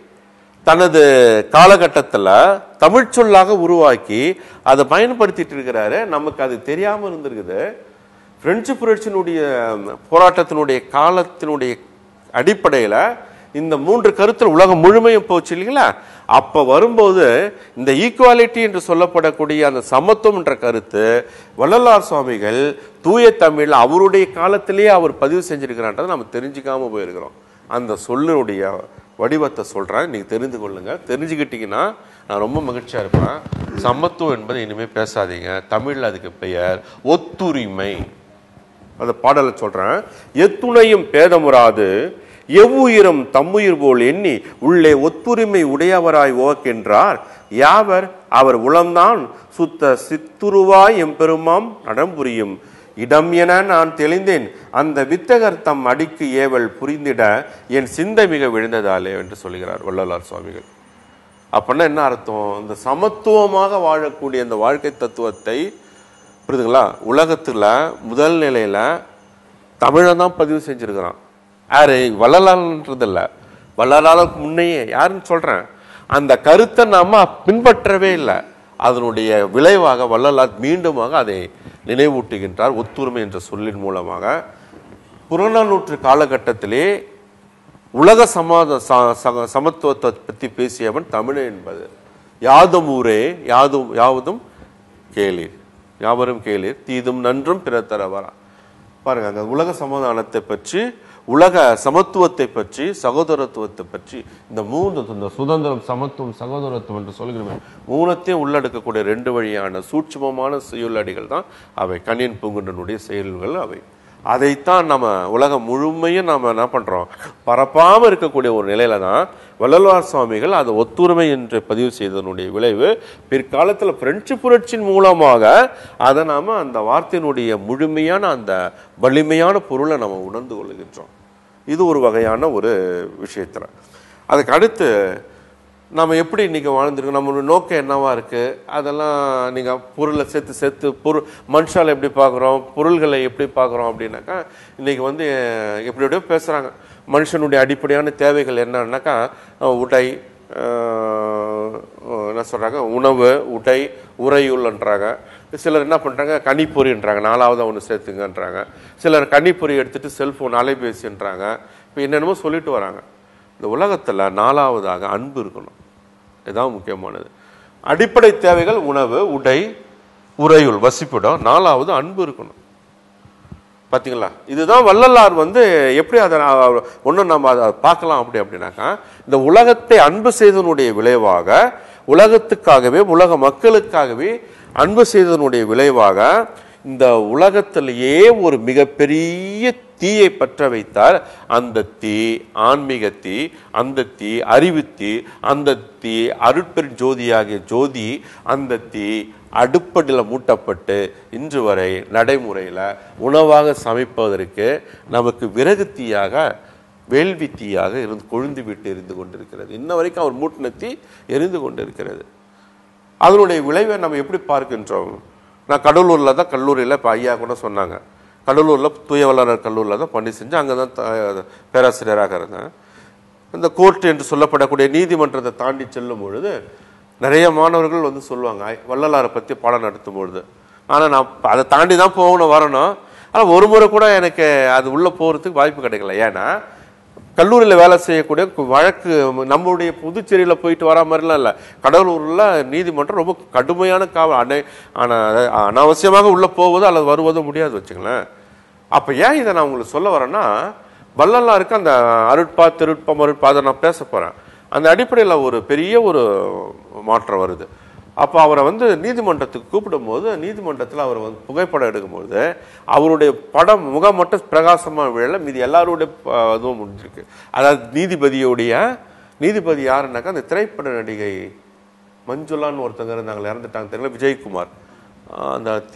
தனது காலகட்டத்தில் தமிழ் சொல்லாக உருவாக்கி அதை பயன்படுத்திட்டு இருக்கிறாரு நமக்கு அது தெரியாமல் இருந்திருக்குது பிரெஞ்சு புரட்சியினுடைய போராட்டத்தினுடைய காலத்தினுடைய அடிப்படையில் இந்த மூன்று கருத்தில் உலகம் முழுமையும் போச்சு இல்லைங்களா அப்போ வரும்போது இந்த ஈக்குவாலிட்டி என்று சொல்லப்படக்கூடிய அந்த சமத்துவம் என்ற கருத்து வள்ளலார் சுவாமிகள் தூய தமிழ் அவருடைய காலத்திலேயே அவர் பதிவு செஞ்சிருக்கிறான்றதை நம்ம தெரிஞ்சுக்காம போயிருக்கிறோம் அந்த சொல்லினுடைய வடிவத்தை சொல்கிறேன் நீங்கள் தெரிந்து கொள்ளுங்க தெரிஞ்சுக்கிட்டீங்கன்னா நான் ரொம்ப மகிழ்ச்சியாக இருப்பேன் சமத்துவம் என்பதை இனிமேல் பேசாதீங்க தமிழில் அதுக்கு பெயர் ஒத்துரிமை அந்த பாடலை சொல்றேன் எத்துணையும் பேதமுறாது எவ்வுயிரும் தம்முயிர் போல் எண்ணி உள்ளே ஒத்துரிமை உடையவராய் ஓக்கின்றார் யாவர் அவர் உளம்தான் சுத்த சித்துருவாய் எம்பெருமாம் நடம்புரியும் இடம் என நான் தெளிந்தேன் அந்த வித்தகர் தம் அடிக்கு ஏவல் புரிந்திட என் சிந்தை மிக விழுந்ததாலே என்று சொல்கிறார் வள்ளலார் சுவாமிகள் அப்படின்னா என்ன அர்த்தம் இந்த சமத்துவமாக வாழக்கூடிய இந்த வாழ்க்கை தத்துவத்தை புரியுதுங்களா உலகத்துல முதல் நிலையில தமிழை தான் பதிவு செஞ்சிருக்கிறான் யாரு வள்ளலார்ன்றது இல்ல வள்ளலாருக்கு முன்னையே யாருன்னு சொல்றேன் அந்த கருத்தை நாம பின்பற்றவே இல்லை அதனுடைய விளைவாக வள்ளலார் மீண்டுமாக அதை நினைவூட்டுகின்றார் ஒத்துரிமை என்ற சொல்லின் மூலமாக புறநானூற்று காலகட்டத்திலே உலக சமாத ச- ச- சமத்துவத்தை பற்றி பேசியவன் தமிழன் என்பது யாதும் ஊரே யாதும் யாவதும் கேளீர் யாவரும் கேளீர் தீதும் நன்றும் பிற தரவரா பாருங்க அங்க உலக சமாதானத்தை பற்றி உலக சமத்துவத்தை பற்றி சகோதரத்துவத்தை பற்றி இந்த மூன்று இந்த சுதந்திரம் சமத்துவம் சகோதரத்துவம் என்று சொல்கிறோமே மூணத்தையும் உள்ளடக்கக்கூடிய ரெண்டு வழியான சூட்சுமமான செயலடிகள் தான் அவை கணியன் பூங்குன்றனுடைய செயல்கள் அவை அதைத்தான் நம்ம உலகம் முழுமையும் நாம என்ன பண்றோம் பரப்பாம இருக்கக்கூடிய ஒரு நிலையில தான் வள்ளலார் சுவாமிகள் அதை ஒத்துரிமை என்று பதிவு செய்ததனுடைய விளைவு பிற்காலத்தில் பிரெஞ்சு புரட்சியின் மூலமாக அதை நாம அந்த வார்த்தையினுடைய முழுமையான அந்த வலிமையான பொருளை நம்ம உணர்ந்து கொள்கின்றோம் இது ஒரு வகையான ஒரு விஷயத்துல அதுக்கு அடுத்து நம்ம எப்படி இன்னைக்கு வாழ்ந்துருக்கோம் நம்மளுடைய நோக்கம் என்னவா இருக்கு அதெல்லாம் நீங்க பொருளை சேர்த்து சேர்த்து பொருள் மனுஷால எப்படி பார்க்குறோம் பொருள்களை எப்படி பார்க்குறோம் அப்படின்னாக்கா இன்னைக்கு வந்து எப்படி எப்படியோ பேசுறாங்க மனுஷனுடைய அடிப்படையான தேவைகள் என்னன்னாக்கா அஹ், உடை அஹ், என்ன சொல்றாங்க உணவு உடை உறையுள்ன்றாங்க சிலர் என்ன பண்றாங்க கனிப்பொறின்றாங்க நாலாவது ஒன்று சேர்த்துங்கன்றாங்க சிலர் கனிப்பொறி எடுத்துட்டு செல்போன் அலைபேசின்றாங்க இப்போ என்னென்னமோ சொல்லிட்டு வராங்க இந்த உலகத்துல நாலாவதாக அன்பு இருக்கணும் இதுதான் முக்கியமானது அடிப்படை தேவைகள் உணவு உடை உறையுள் வசிப்பிடம் நாலாவது அன்பு இருக்கணும் பாத்தீங்களா இதுதான் வள்ளலார் வந்து எப்படி அதை ஒன்றும் நம்ம அதை பார்க்கலாம் அப்படி அப்படின்னாக்கா இந்த உலகத்தை அன்பு செய்ததனுடைய விளைவாக உலகத்துக்காகவே உலக மக்களுக்காகவே அன்பு செய்ததனுடைய விளைவாக இந்த உலகத்திலேயே ஒரு மிகப்பெரிய தீயை பற்ற வைத்தார் அந்த தீ ஆன்மீக தீ அந்த தீ அறிவு தீ அந்த தீ அருட்பெரும் ஜோதியாகிய ஜோதி அந்த தீ அடுப்படியில் மூட்டப்பட்டு இன்று வரை நடைமுறையில் உணவாக சமைப்பதற்கு நமக்கு விறகு தீயாக வேள்வி தீயாக இருந்து கொழுந்து விட்டு எரிந்து கொண்டிருக்கிறது இன்ன வரைக்கும் அவர் மூட்டின தீ எரிந்து கொண்டிருக்கிறது அதனுடைய விளைவை நம்ம எப்படி பார்க்கின்றோம் நான் கடலூரில் தான் கல்லூரியில் இப்போ ஐயா கூட சொன்னாங்க கடலூரில் தூயவளர் கல்லூரியில் தான் பண்ணி செஞ்சு அங்கே தான் த- பேராசிரியராக இருந்தேன் இந்த கோர்ட் என்று சொல்லப்படக்கூடிய நீதிமன்றத்தை தாண்டி செல்லும் பொழுது நிறைய மாணவர்கள் வந்து சொல்லுவாங்க "ஐ, வள்ளலாரை பற்றி பாடம் நடத்தும் பொழுது ஆனால் நான் ப- அதை தாண்டி தான் போகணும் வரணும் ஆனால் ஒரு முறை கூட எனக்கு அது உள்ளே போகிறதுக்கு வாய்ப்பு கிடைக்கல ஏன்னா கல்லூரியில் வேலை செய்யக்கூடிய கு- வழக்கு நம்மளுடைய புதுச்சேரியில் போயிட்டு வர மாதிரிலாம் இல்லை கடலூரில் நீதிமன்றம் ரொம்ப கடுமையான காவல் அனை ஆனால் அனாவசியமாக உள்ளே போவதோ அல்லது வருவதோ முடியாது வச்சுங்களேன் அப்போ ஏன் இதை நான் உங்களுக்கு சொல்ல வரேன்னா வள்ளலாருக்கு அந்த அருட்பா திருட்பா மருட்பா அதை நான் பேச போகிறேன் அந்த அடிப்படையில் ஒரு பெரிய ஒரு மாற்றம் வருது அப்போ அவரை வந்து நீதிமன்றத்துக்கு கூப்பிடும்போது நீதிமன்றத்தில் அவர் வந்து புகைப்படம் எடுக்கும்போது அவருடைய படம் முகம் மட்டும் பிரகாசமாக விழல மீதி எல்லாருடைய ப- இதுவும் முடிஞ்சிருக்கு அதாவது நீதிபதியுடைய நீதிபதி யாருன்னாக்கா அந்த திரைப்பட நடிகை மஞ்சுளான்னு ஒருத்தங்க இருந்தாங்க இறந்துட்டாங்க தெரியல விஜயகுமார் ஆஹ் அந்த தீ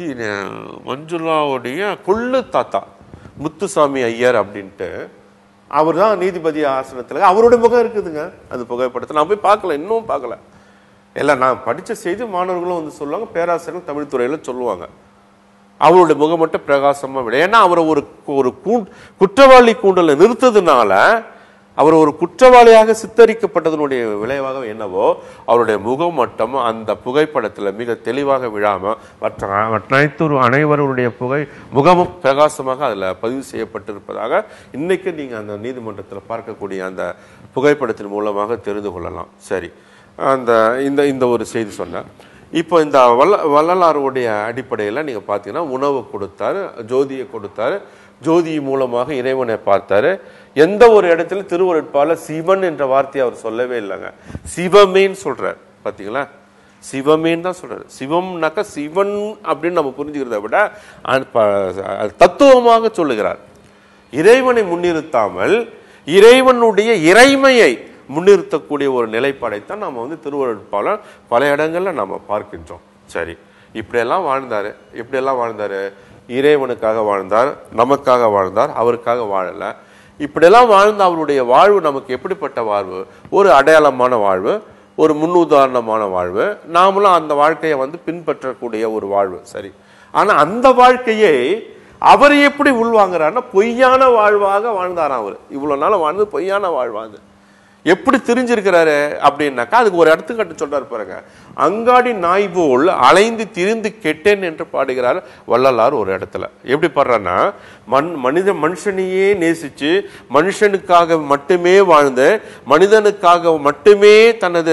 மஞ்சுளாவுடைய கொள்ளு தாத்தா முத்துசாமி ஐயர் அப்படின்ட்டு அவர் தான் நீதிபதி ஆசனத்தில் அவருடைய முகம் இருக்குதுங்க அந்த புகைப்படத்தில் நான் போய் பார்க்கல இன்னும் பார்க்கல எல்லாம் நான் படித்த செய்தி மாணவர்களும் வந்து சொல்லுவாங்க பேராசிரியர்கள் தமிழ் துறையில் சொல்லுவாங்க அவருடைய முகம் மட்டும் பிரகாசமா விட ஏன்னா அவரை ஒரு ஒரு கூ- குற்றவாளி கூண்டல நிறுத்ததுனால அவர் ஒரு குற்றவாளியாக சித்தரிக்கப்பட்டதனுடைய விளைவாக என்னவோ அவருடைய முகம் மட்டும் அந்த புகைப்படத்தில் மிக தெளிவாக விழாம மற்ற மற்ற அனைத்து ஒரு அனைவருடைய புகை முகமும் பிரகாசமாக அதில் பதிவு செய்யப்பட்டிருப்பதாக இன்னைக்கு நீங்க அந்த நீதிமன்றத்தில் பார்க்கக்கூடிய அந்த புகைப்படத்தின் மூலமாக தெரிந்து கொள்ளலாம் சரி அந்த இந்த இந்த ஒரு செய்தி சொன்னேன் இப்போ இந்த வல்ல வள்ளலாருடைய அடிப்படையில் நீங்கள் பார்த்தீங்கன்னா உணவு கொடுத்தாரு ஜோதியை கொடுத்தாரு ஜோதி மூலமாக இறைவனை பார்த்தாரு எந்த ஒரு இடத்துல திருவருட்பால சிவன் என்ற வார்த்தையை அவர் சொல்லவே இல்லைங்க சிவமேன்னு சொல்றார் பார்த்தீங்களா சிவமேன்னு தான் சொல்றாரு சிவம்னாக்கா சிவன் அப்படின்னு நம்ம புரிஞ்சுக்கிறத விட அது ப- அது தத்துவமாக சொல்லுகிறார் இறைவனை முன்னிறுத்தாமல் இறைவனுடைய இறைமையை முன்னிறுத்தக்கூடிய ஒரு நிலைப்பாடைத்தான் நாம வந்து திருவருட்பால பல இடங்கள்ல நாம பார்க்கின்றோம் சரி இப்படியெல்லாம் வாழ்ந்தாரு இப்படியெல்லாம் வாழ்ந்தாரு இறைவனுக்காக வாழ்ந்தார் நமக்காக வாழ்ந்தார் அவருக்காக வாழல இப்படியெல்லாம் வாழ்ந்த அவருடைய வாழ்வு நமக்கு எப்படிப்பட்ட வாழ்வு ஒரு அடையாளமான வாழ்வு ஒரு முன்னுதாரணமான வாழ்வு நாமளும் அந்த வாழ்க்கையை வந்து பின்பற்றக்கூடிய ஒரு வாழ்வு சரி ஆனா அந்த வாழ்க்கையை அவர் எப்படி உள்வாங்குறாருன்னா பொய்யான வாழ்வாக வாழ்ந்தாராம் அவர் இவ்வளவு நாள் வாழ்ந்து பொய்யான வாழ்வா அது எப்படி தெரிஞ்சிருக்கிறாரு அப்படின்னாக்கா அதுக்கு ஒரு எடுத்துக்காட்டு சொல்றாரு பாருங்க அங்காடி நாய் போல் அலைந்து திரிந்து கெட்டேன் என்று பாடுகிறார் வள்ளலார் ஒரு இடத்துல எப்படி பாடுறாருன்னா மண் மனித மனுஷனையே நேசிச்சு மனுஷனுக்காக மட்டுமே வாழ்ந்து மனிதனுக்காக மட்டுமே தனது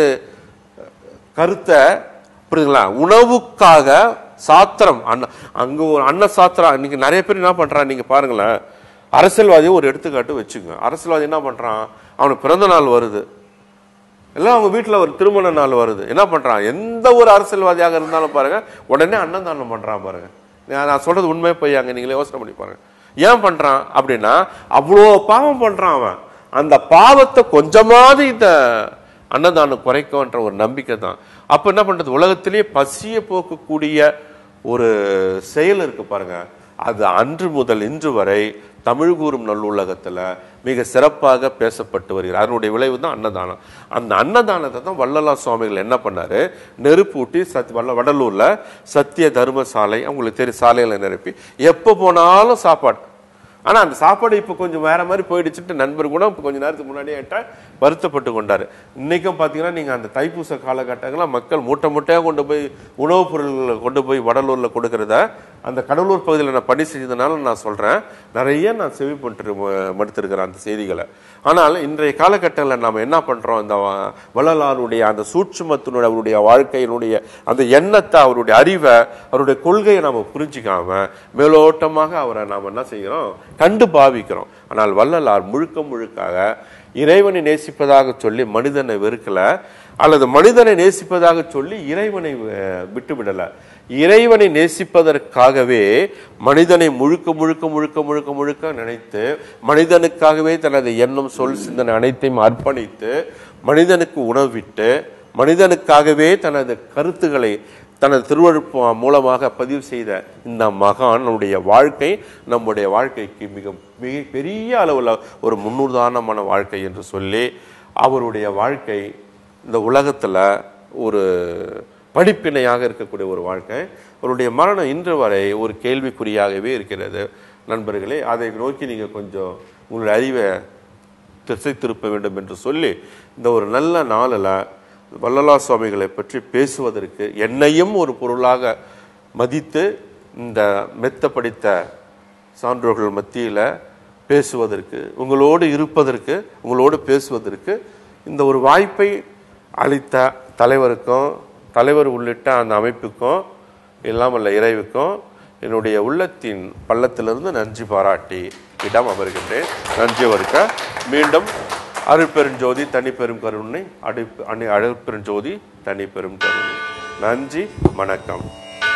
கருத்தை புரியுதுங்களா உணவுக்காக சாத்திரம் அன்ன அங்க ஒரு அன்ன சாத்திரம் இன்னைக்கு நிறைய பேர் என்ன பண்றான் நீங்க பாருங்களேன் அரசியல்வாதியை ஒரு எடுத்துக்காட்டு வச்சுங்க அரசியல்வாதி என்ன பண்றான் அவனுக்கு பிறந்த நாள் வருது எல்லாம் அவங்க வீட்டில் ஒரு திருமண நாள் வருது என்ன பண்றான் எந்த ஒரு அரசியல்வாதியாக இருந்தாலும் பாருங்க உடனே அன்னதானம் பண்றான் பாருங்க நான் நான் சொல்றது உண்மையே பொய்யாங்க நீங்களே யோசனை பண்ணி பாருங்க ஏன் பண்றான் அப்படின்னா அவ்வளோ பாவம் பண்றான் அவன் அந்த பாவத்தை கொஞ்சமாவது இந்த அன்னதானம் குறைக்கும்ன்ற ஒரு நம்பிக்கை தான் அப்ப என்ன பண்றது உலகத்திலேயே பசியை போக்கக்கூடிய ஒரு செயல் இருக்கு பாருங்க அது அன்று முதல் இன்று வரை தமிழ் கூறும் நல்லுலகத்துல மிக சிறப்பாக பேசப்பட்டு வருகிறது அதனுடைய விளைவு தான் அன்னதானம் அந்த அன்னதானத்தை தான் வள்ளலார் சுவாமிகள் என்ன பண்ணாரு நெருப்பூட்டி சத் வல்ல வடலூர்ல சத்திய தர்மசாலை அவங்களுக்கு தெரியும் சாலையில நிரப்பி எப்போ போனாலும் சாப்பாடு ஆனா அந்த சாப்பாடு இப்போ கொஞ்சம் வேற மாதிரி போயிடுச்சுட்டு நண்பர் கூட இப்போ கொஞ்ச நேரத்துக்கு முன்னாடியே என்கிட்ட வருத்தப்பட்டு கொண்டாரு இன்னைக்கும் பார்த்தீங்கன்னா நீங்க அந்த தைப்பூச காலகட்டங்களில் மக்கள் மூட்டை மூட்டையாக கொண்டு போய் உணவுப் பொருள்களை கொண்டு போய் வடலூர்ல கொடுக்கறத அந்த கடலூர் பகுதியில் நான் பணி செஞ்சதுனால நான் சொல்றேன் நிறைய நான் செவி பண்ணிட்டு மடுத்திருக்கிறேன் அந்த செய்திகளை ஆனால் இன்றைய காலகட்டங்களில் நாம் என்ன பண்றோம் இந்த வ- வள்ளலாருடைய அந்த சூட்சுமத்தினுடைய அவருடைய வாழ்க்கையினுடைய அந்த எண்ணத்தை அவருடைய அறிவை அவருடைய கொள்கையை நாம புரிஞ்சிக்காம மேலோட்டமாக அவரை நாம் என்ன செய்கிறோம் கண்டு பாவிக்கிறோம் ஆனால் வள்ளலார் முழுக்க முழுக்காக இறைவனை நேசிப்பதாக சொல்லி மனிதனை வெறுக்கல அல்லது மனிதனை நேசிப்பதாக சொல்லி இறைவனை அஹ், விட்டுவிடல இறைவனை நேசிப்பதற்காகவே மனிதனை முழுக்க முழுக்க முழுக்க முழுக்க முழுக்க நினைத்து மனிதனுக்காகவே தனது எண்ணம் சொல் சிந்தனை அனைத்தையும் அர்ப்பணித்து மனிதனுக்கு உணவிட்டு மனிதனுக்காகவே தனது கருத்துக்களை தனது திருவழுப்பு மூலமாக பதிவு செய்த இந்த மகானுடைய வாழ்க்கை நம்முடைய வாழ்க்கைக்கு மிக மிக பெரிய அளவில் ஒரு முன்னுதாரணமான வாழ்க்கை என்று சொல்லி அவருடைய வாழ்க்கை இந்த உலகத்தில் ஒரு படிப்பினையாக இருக்கக்கூடிய ஒரு வாழ்க்கை அவருடைய மரணம் இன்று வரை ஒரு கேள்விக்குறியாகவே இருக்கிறது நண்பர்களே அதை நோக்கி நீங்கள் கொஞ்சம் உங்களுடைய அறிவை திசை திருப்ப வேண்டும் என்று சொல்லி இந்த ஒரு நல்ல நாளில் வள்ளலார் சுவாமிகளை பற்றி பேசுவதற்கு என்னையும் ஒரு பொருளாக மதித்து இந்த மெத்த படித்த சான்றோர்கள் மத்தியில் பேசுவதற்கு உங்களோடு இருப்பதற்கு உங்களோடு பேசுவதற்கு இந்த ஒரு வாய்ப்பை அளித்த தலைவருக்கும் தலைவர் உள்ளிட்ட அந்த அமைப்புக்கும் இல்லாமல்ல இறைவுக்கும் என்னுடைய உள்ளத்தின் பள்ளத்திலிருந்து நன்றி பாராட்டி இடம் அமர்கின்றேன் நன்றி வருக மீண்டும் அருட்பெருஞ்சோதி தனிப்பெரும் கருணை அடி அணி அருட்பெருஞ்சோதி தனிப்பெரும் கருணை நன்றி வணக்கம்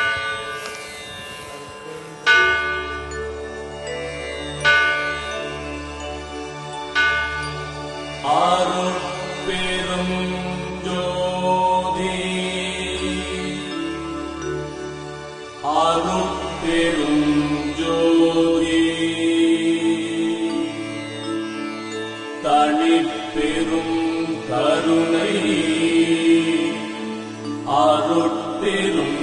அருட்பெரும் ஜோதி அருட்பெரும் ஜோதி தனிப்பெரும் கருணை அருட்பெரும்